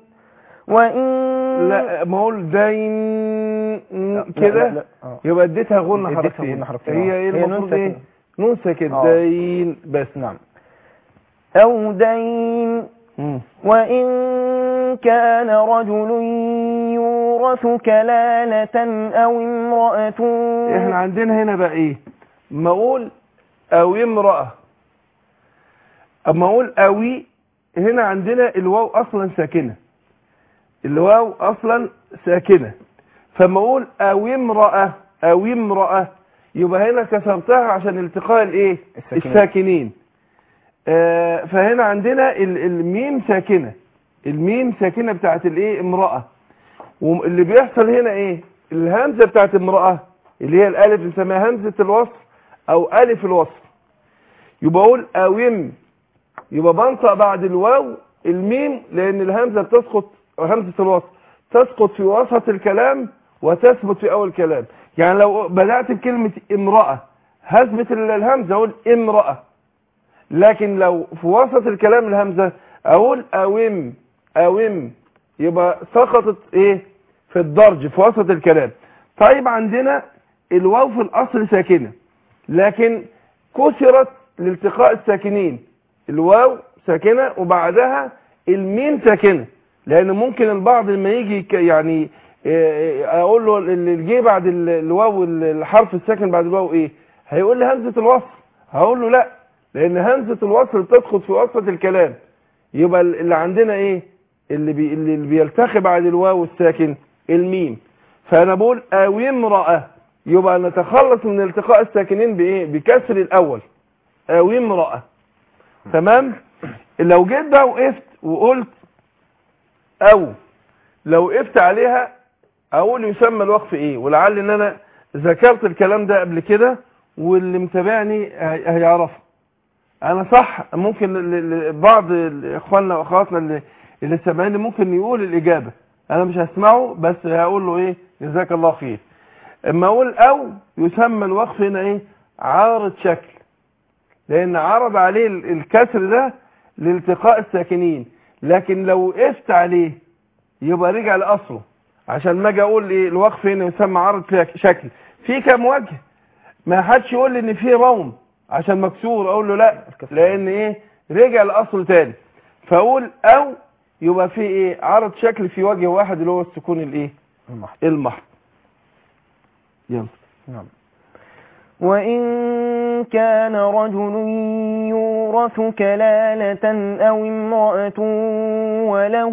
وإن لا ما اقول دين لا، كده لا، آه. يبقى اديتها غنى اديتها حرفين غنى حرفين، هي آه. ايه هي المفروض نون ايه ساكنة. نون ساكن آه. دين بس نعم أو دين مم. وإن كان رجل يورث كلالة أو امرأة احنا عندنا هنا بقى ايه ما اقول او امرأة اما اقول اوي هنا عندنا الواو اصلا ساكنة الواو اصلا ساكنة فما اقول او امرأة او امرأة يبقى هنا كسرتها عشان التقاء الايه الساكنين. الساكنين آه فهنا عندنا ال- الميم ساكنة الميم ساكنة بتاعت الايه امرأة واللي بيحصل هنا ايه الهمزة بتاعت امرأة اللي هي الالف بنسميها همزة الوصف او الف الوصف يبقى اقول اوم يبقى بنطق بعد الواو الميم لان الهمزة بتسقط أو همزة الوصف تسقط في وسط الكلام وتثبت في اول الكلام يعني لو بدأت بكلمة امرأة هثبت ال- الهمزة اقول امرأة لكن لو في وسط الكلام الهمزة اقول اوم اوم يبقى سقطت ايه في الدرج في وسط الكلام طيب عندنا الواو في الاصل ساكنة لكن كسرت لالتقاء الساكنين الواو ساكنة وبعدها الميم ساكنة لان ممكن البعض لما يجي ك- يعني إيه، اقول له اللي جه بعد ال- الواو الحرف الساكن بعد الواو ايه هيقول لي همزة الوصل هقول له لا لان همزة الوصل تسقط في وسط الكلام يبقى ال- اللي عندنا ايه اللي, بي اللي بيلتقي بعد الواو الساكن الميم فانا بقول او امرأة يبقى نتخلص من التقاء الساكنين بايه بكسر الاول او امرأة تمام لو جيت بقى وقفت وقلت او لو وقفت عليها اقول يسمى الوقف ايه ولعل ان انا ذكرت الكلام ده قبل كده واللي متابعني هي- هيعرفه انا صح ممكن ل- ل- بعض اخواننا واخواتنا اللي اللي سامعيني ممكن يقول الاجابه انا مش هسمعه بس هقول له ايه جزاك الله خير اما اقول او يسمى الوقف هنا ايه عارض شكل لان عرض عليه ال- الكسر ده لالتقاء الساكنين لكن لو وقفت عليه يبقى رجع لاصله عشان ما اجي اقول ايه الوقف هنا يسمى عرض فيها شكل في كام وجه ما حدش يقول لي ان في روم عشان مكسور اقول له لا لان ايه رجع لاصله تاني فاقول او يبقى في ايه عرض شكل في وجه واحد اللي هو السكون الايه المحض المحض يلا نعم وإن كان رجل يورث كلالة أو امرأة وله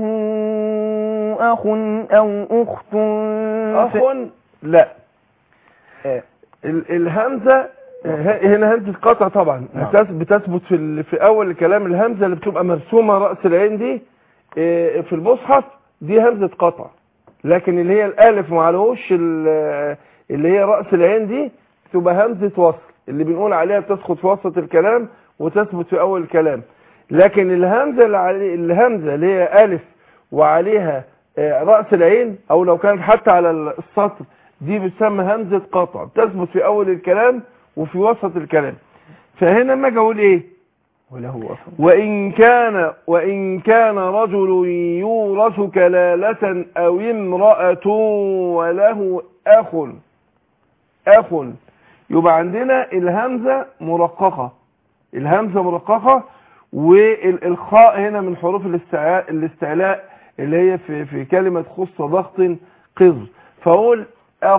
أخ أو أخت ف- أخ لا آه، ال- الهمزة ه- هنا همزة قطع طبعا نعم. أساس بتثبت في ال- في أول الكلام الهمزة اللي بتبقى مرسومة رأس العين دي آه، في المصحف دي همزة قطع لكن اللي هي الألف معلهوش ال- اللي هي رأس العين دي تبقى همزة وصل اللي بنقول عليها بتسقط في وسط الكلام وتثبت في أول الكلام لكن الهمزة اللي علي الهمزة اللي هي ألف وعليها آه، رأس العين أو لو كانت حتى على السطر دي بتسمى همزة قطع بتثبت في أول الكلام وفي وسط الكلام فهنا لما اجي اقول ايه وله أخ وإن كان وإن كان رجل يورث كلالة أو امرأة وله أخ أخ يبقى عندنا الهمزة مرققة الهمزة مرققة والخاء هنا من حروف الاستعلاء, الاستعلاء اللي هي في, في كلمة خص ضغط قذر فأقول أخ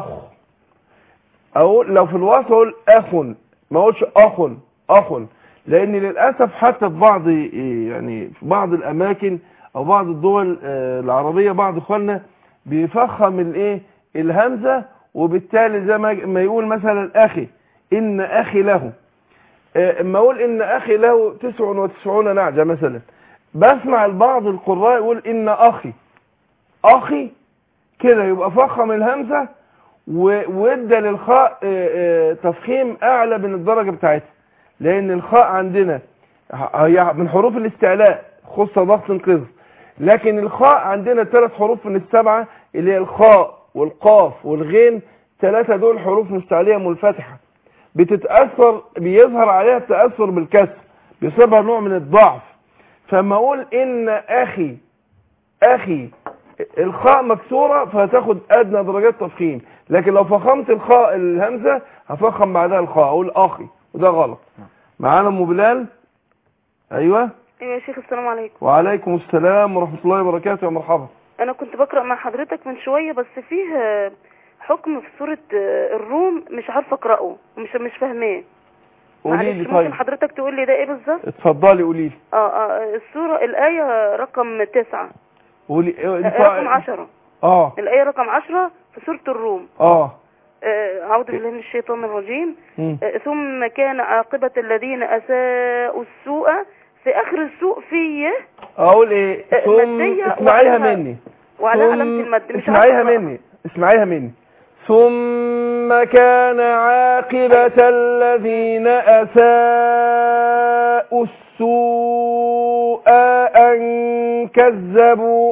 أقول لو في الوصف أقول أخ ما أقولش أخ أخ لأن للأسف حتى في بعض يعني في بعض الأماكن أو بعض الدول آه، العربية بعض إخواننا بيفخم الإيه الهمزة وبالتالي زي ما ما يقول مثلا أخي إن أخي له آه، اما اقول ان اخي له 99 نعجة مثلا بسمع البعض القراء يقول ان اخي اخي كده يبقى فخم الهمزة و- وادى للخاء آه، آه، تفخيم اعلى من الدرجة بتاعتها لان الخاء عندنا ه- هي من حروف الاستعلاء خص ضغط قذر لكن الخاء عندنا ثلاث حروف من السبعة اللي هي الخاء والقاف والغين ثلاثة دول حروف مستعلية منفتحة بتتأثر بيظهر عليها التأثر بالكسر بيصيبها نوع من الضعف فما اقول ان اخي اخي الخاء مكسورة فهتاخد ادنى درجات تفخيم لكن لو فخمت الخاء الهمزة هفخم بعدها الخاء اقول اخي وده غلط معانا ام بلال ايوه ايوه يا شيخ السلام عليكم وعليكم السلام ورحمة الله وبركاته يا مرحبا انا كنت بقرا مع حضرتك من شويه بس فيه آه، حكم في سوره آه، الروم مش عارفه اقراه مش مش فاهماه قولي لي معلش طيب ممكن حضرتك تقول لي ده ايه بالظبط اتفضلي قولي لي اه اه السوره الايه رقم تسعة قولي آه، انت- رقم عشرة اه الايه رقم عشرة في سوره الروم اه آه، اعوذ بالله من الشيطان الرجيم مم. آه، ثم كان عاقبه الذين اساءوا السوء في اخر السوء فيه اقول ايه آه، ثم مادية اسمعيها وعليها- مني وعلى ثم- علامه المد مش اسمعيها عارفة أقرأها. مني اسمعيها مني ثم كان عاقبة الذين أساءوا السوء أن كذبوا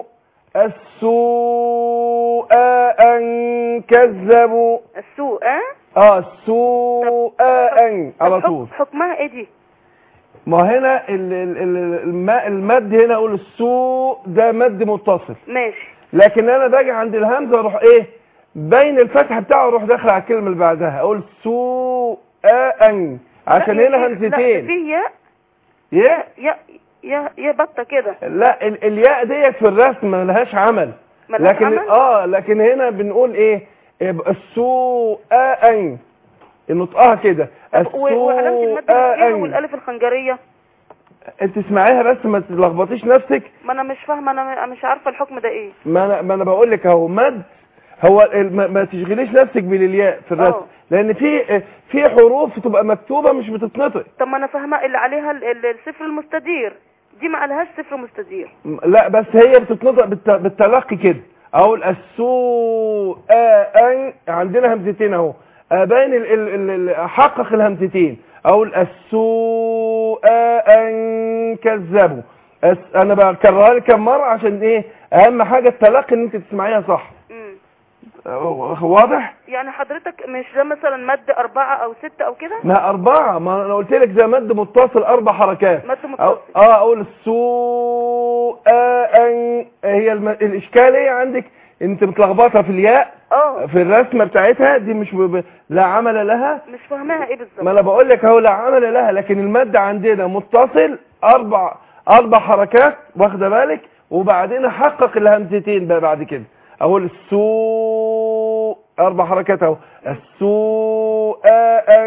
السوء أن كذبوا السوء اه اه السوء أن على طب طول حك- حكمها ايه دي ما هنا ال- ال- ال- الم- المد هنا اقول السوء ده مد متصل ماشي لكن انا باجي عند الهمزه اروح ايه بين الفتح بتاعه اروح داخل على الكلمه اللي بعدها اقول سوء ان عشان لا، هنا لا، همزتين في ياء يا يا يا يا بطه كده لا ال- الياء ديت في الرسم ما لهاش عمل ملهاش لكن عمل؟ اه لكن هنا بنقول ايه يبقى السوء ان نطقها كده طب و- وعلامه المد السوء الأخيرة ان والالف الخنجريه انت اسمعيها بس ما تلخبطيش نفسك ما انا مش فاهمه انا مش عارفه الحكم ده ايه ما انا ما انا بقول لك اهو مد هو ال- ما, ما تشغليش نفسك بالياء في الرسم اه. لان في في حروف تبقى مكتوبه مش بتتنطق طب ما انا فاهمه اللي عليها ال- ال- الصفر المستدير دي ما عليهاش صفر مستدير م- لا بس هي بتتنطق بالت- بالتلقي كده اقول السوء ان عندنا همزتين اهو ابين ال- ال- ال- ال- احقق الهمزتين اقول السوء ان كذبوا أس- انا بكررها لك كم مره عشان ايه اهم حاجه التلقي ان انت تسمعيها صح امم أه، واضح يعني حضرتك مش ده مثلا مد أربعة أو ستة أو كده ما أربعة ما أنا قلت لك ده مد متصل أربع حركات مد أو متصل اه أقول السوء أن هي الم... الإشكال إيه عندك أنت متلخبطة في الياء اه في الرسمة بتاعتها دي مش ب... لا عمل لها مش فاهماها ايه بالظبط ما أنا بقول لك أهو لا عمل لها لكن المد عندنا متصل أربع أربع حركات واخدة بالك وبعدين أحقق الهمزتين بقى بعد كده أقول السوء أربع حركات أهو السوء أن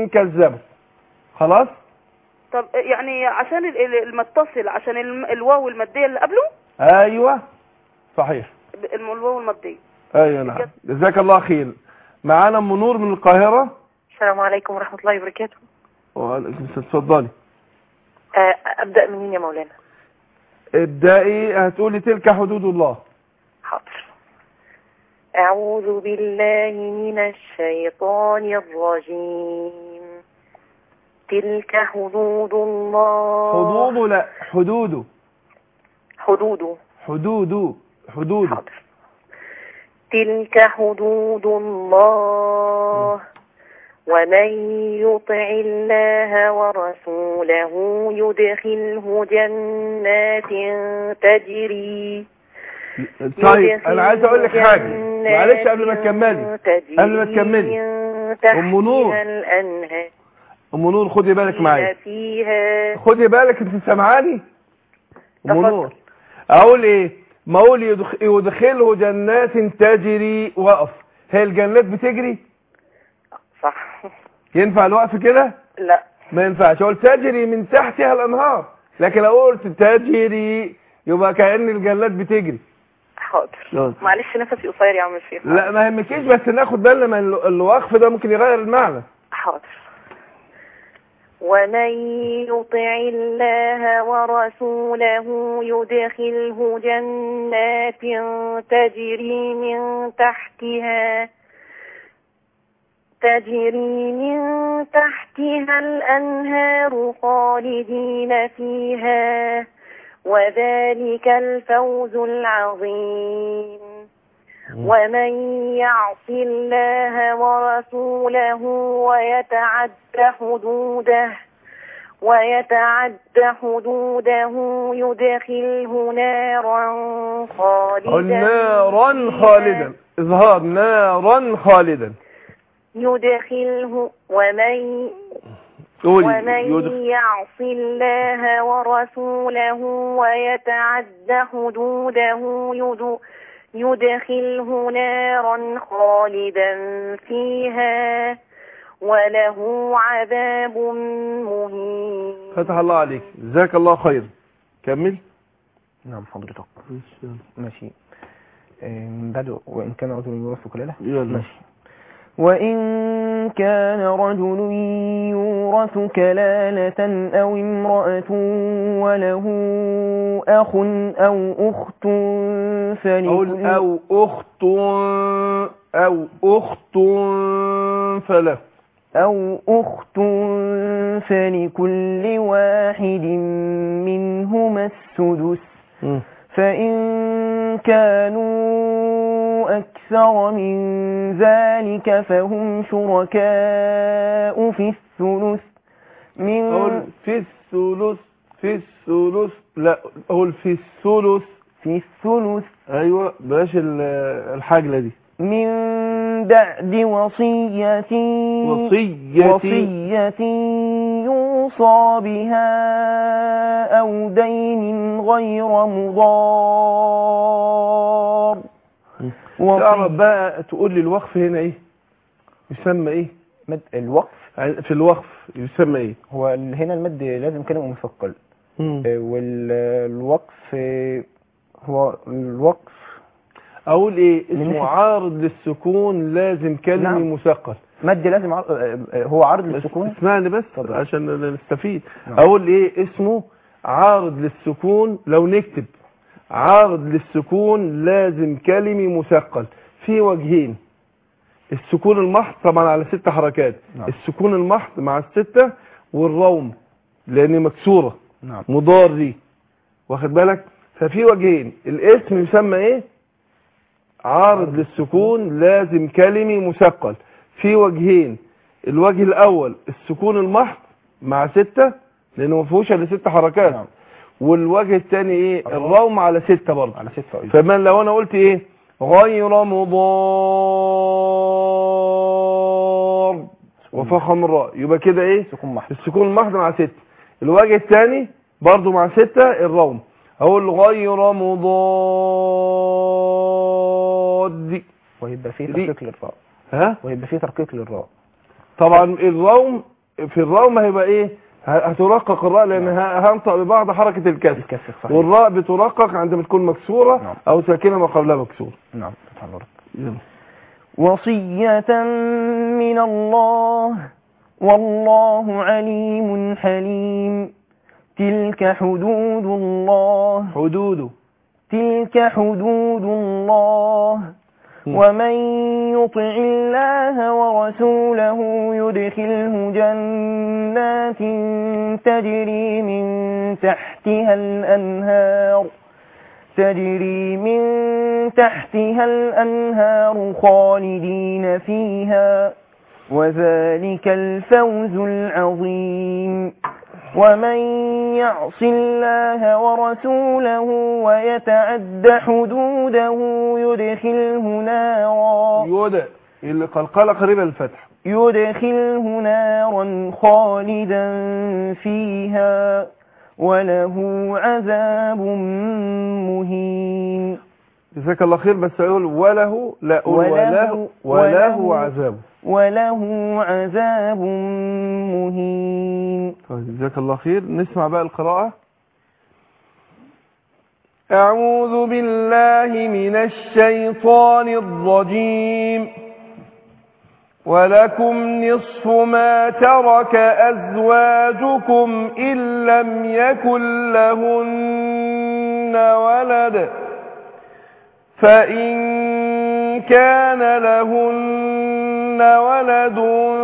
كذبوا خلاص طب يعني عشان ال- ال- المتصل عشان الم- الواو المادية اللي قبله ايوه صحيح ب- الم- الواو المادية ايوه نعم جزاك الله خير معانا ام نور من القاهره السلام عليكم ورحمة الله وبركاته وعليكم السلام اتفضلي آه، أبدأ منين يا مولانا ابدأي هتقولي تلك حدود الله حاضر أعوذ بالله من الشيطان الرجيم تلك حدود الله حدود لا حدود حدود حدود حدود تلك حدود الله ومن يطع الله ورسوله يدخله جنات تجري طيب انا عايز اقول لك حاجه معلش قبل ما تكملي قبل ما تكملي ام نور الأنهار ام نور خدي بالك معايا فيها خدي بالك انت سامعاني ام تفضل. نور اقول ايه ما اقول يدخ- يدخله جنات تجري وقف هي الجنات بتجري صح ينفع الوقف كده لا ما ينفعش اقول تجري من تحتها الانهار لكن لو قلت تجري يبقى كأن الجنات بتجري حاضر يلا. معلش نفسي قصير يا عم الشيخ لا ما يهمكيش بس ناخد بالنا من ال- الوقف ده ممكن يغير المعنى حاضر ومن يطع الله ورسوله يدخله جنات تجري من تحتها تجري من تحتها الأنهار خالدين فيها وذلك الفوز العظيم ومن يعص الله ورسوله ويتعد حدوده ويتعد حدوده يدخله نارا اقول خالدا نارا خالدا اظهار نارا خالدا يدخله ومن قولي ومن يدخ... يعص الله ورسوله ويتعد حدوده يد- يدخله نارا خالدا فيها وله عذاب مهين فتح الله عليك جزاك الله خير كمل نعم حضرتك ماشي آه، من بعد وإن كان رجل يورث كلالة يلا. ماشي وإن كان رجل يورث كلالة أو امرأة وله أخ أو أخت أقول فلكل أو أخت أو أخت فله أو أخت فلكل واحد منهما السدس فإن كانوا أكثر من ذلك فهم شركاء في الثلث من أقول في الثلث في الثلث لا أقول في الثلث في الثلث أيوة بلاش ال- الحاجلة دي من بعد وصية وصية وصية يوصى بها أو دين غير مضار تعرف بقى تقول لي الوقف هنا ايه يسمى ايه مد الوقف في الوقف يسمى ايه هو ال- هنا المد لازم كلمة مثقل مم. آه، والوقف آه، هو الوقف اقول ايه من اسمه ناحية- عارض للسكون لازم كلمة نعم. مثقل مد لازم عر... آه، آه، هو عرض بس للسكون اسمعني بس عشان نستفيد نعم. اقول ايه اسمه عارض للسكون لو نكتب عارض للسكون لازم كلمي مثقل في وجهين السكون المحض طبعا على ست حركات نعم. السكون المحض مع الستة والروم لان مكسورة نعم مضار دي واخد بالك ففي وجهين الاسم يسمى ايه عارض للسكون لازم كلمي مثقل في وجهين الوجه الاول السكون المحض مع ستة لانه ما فيهوش الا ست حركات نعم. والوجه الثاني ايه الروم. الروم على ستة برضه على ستة أيضا. فمن لو انا قلت ايه غير مضار وفخم الراء يبقى كده ايه سكون محض السكون المحض مع ستة الوجه الثاني برضو مع ستة الروم اقول غير مضاد ويبقى فيه دي- ترقيق للراء ها ويبقى فيه ترقيق للراء طبعا الروم في الراء هيبقى ايه ه- هترقق الراء لان ه- هنطق ببعض حركة الكسر الكسر صحيح والراء بترقق عندما تكون مكسورة نعم. او ساكنة ما قبلها مكسورة نعم فتح الله يلا. وصية من الله والله عليم حليم تلك حدود الله حدوده تلك حدود الله ومن يطع الله ورسوله يدخله جنات تجري من تحتها الأنهار تجري من تحتها الأنهار خالدين فيها وذلك الفوز العظيم ومن يعص الله ورسوله ويتعد حدوده يدخله نارا يودا اللي قلقلة قريبة للفتح يدخله نارا خالدا فيها وله عذاب مهين جزاك الله خير بس يقول وله لا أقول وله وله وله عذاب وله عذاب مهين طيب جزاك الله خير نسمع بقى القراءة أعوذ بالله من الشيطان الرجيم ولكم نصف ما ترك أزواجكم إن لم يكن لهن ولد فإن كان لهن ولد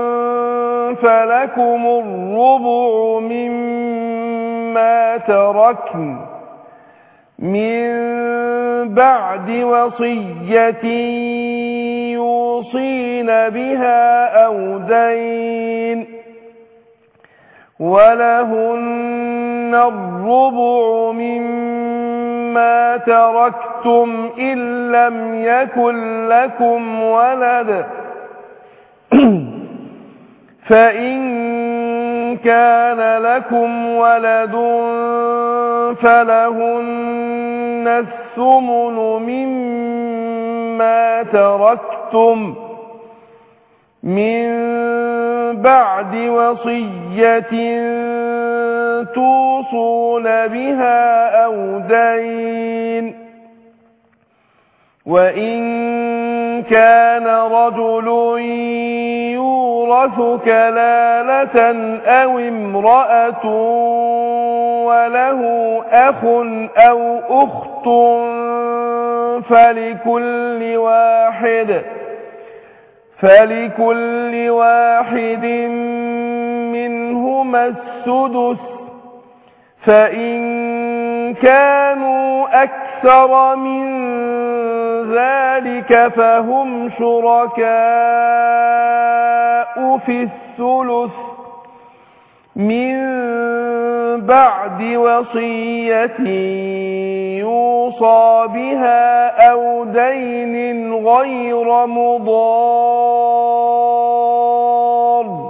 فلكم الربع مما تركن من بعد وصية يوصين بها أو دين ولهن الربع مما تركتم إن لم يكن لكم ولد فإن كان لكم ولد فلهن الثمن مما تركتم من بعد وصية توصون بها أو دين وإن كان رجل يورث كلالة أو امرأة وله أخ أو أخت فلكل واحد فلكل واحد منهما السدس فإن كانوا أكثر من ذلك فهم شركاء في الثلث من بعد وصية يوصى بها أو دين غير مضار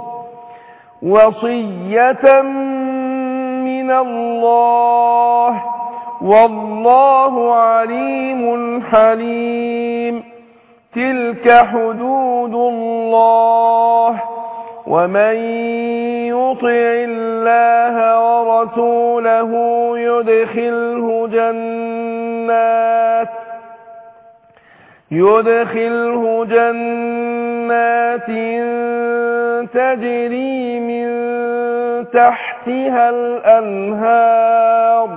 وصية من الله والله عليم حليم تلك حدود الله ومن يطع الله ورسوله يدخله جنات يدخله جنات تجري من تحتها الأنهار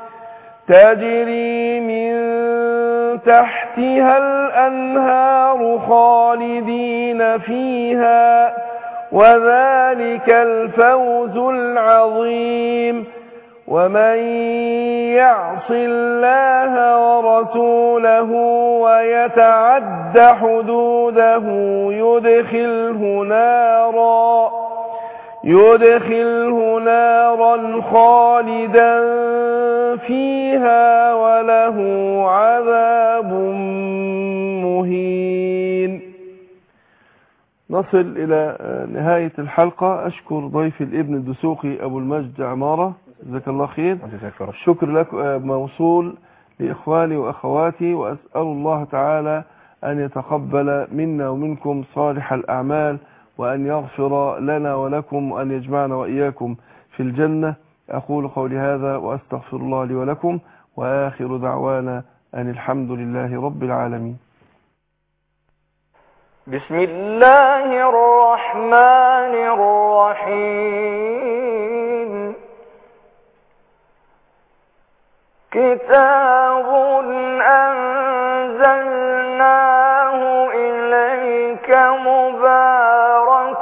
تجري من تحتها الأنهار خالدين فيها وذلك الفوز العظيم ومن يعص الله ورسوله ويتعد حدوده يدخله نارا يدخله نارا خالدا فيها وله عذاب مهين نصل إلى نهاية الحلقة أشكر ضيف الابن الدسوقي أبو المجد عمارة جزاك الله خير الشكر لك موصول لإخواني وأخواتي وأسأل الله تعالى أن يتقبل منا ومنكم صالح الأعمال وأن يغفر لنا ولكم وأن يجمعنا وإياكم في الجنة أقول قولي هذا وأستغفر الله لي ولكم وآخر دعوانا أن الحمد لله رب العالمين بسم الله الرحمن الرحيم كتاب أنزلناه إليك مبارك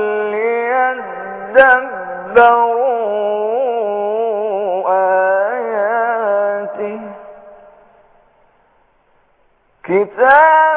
ليدبروا آياته كتاب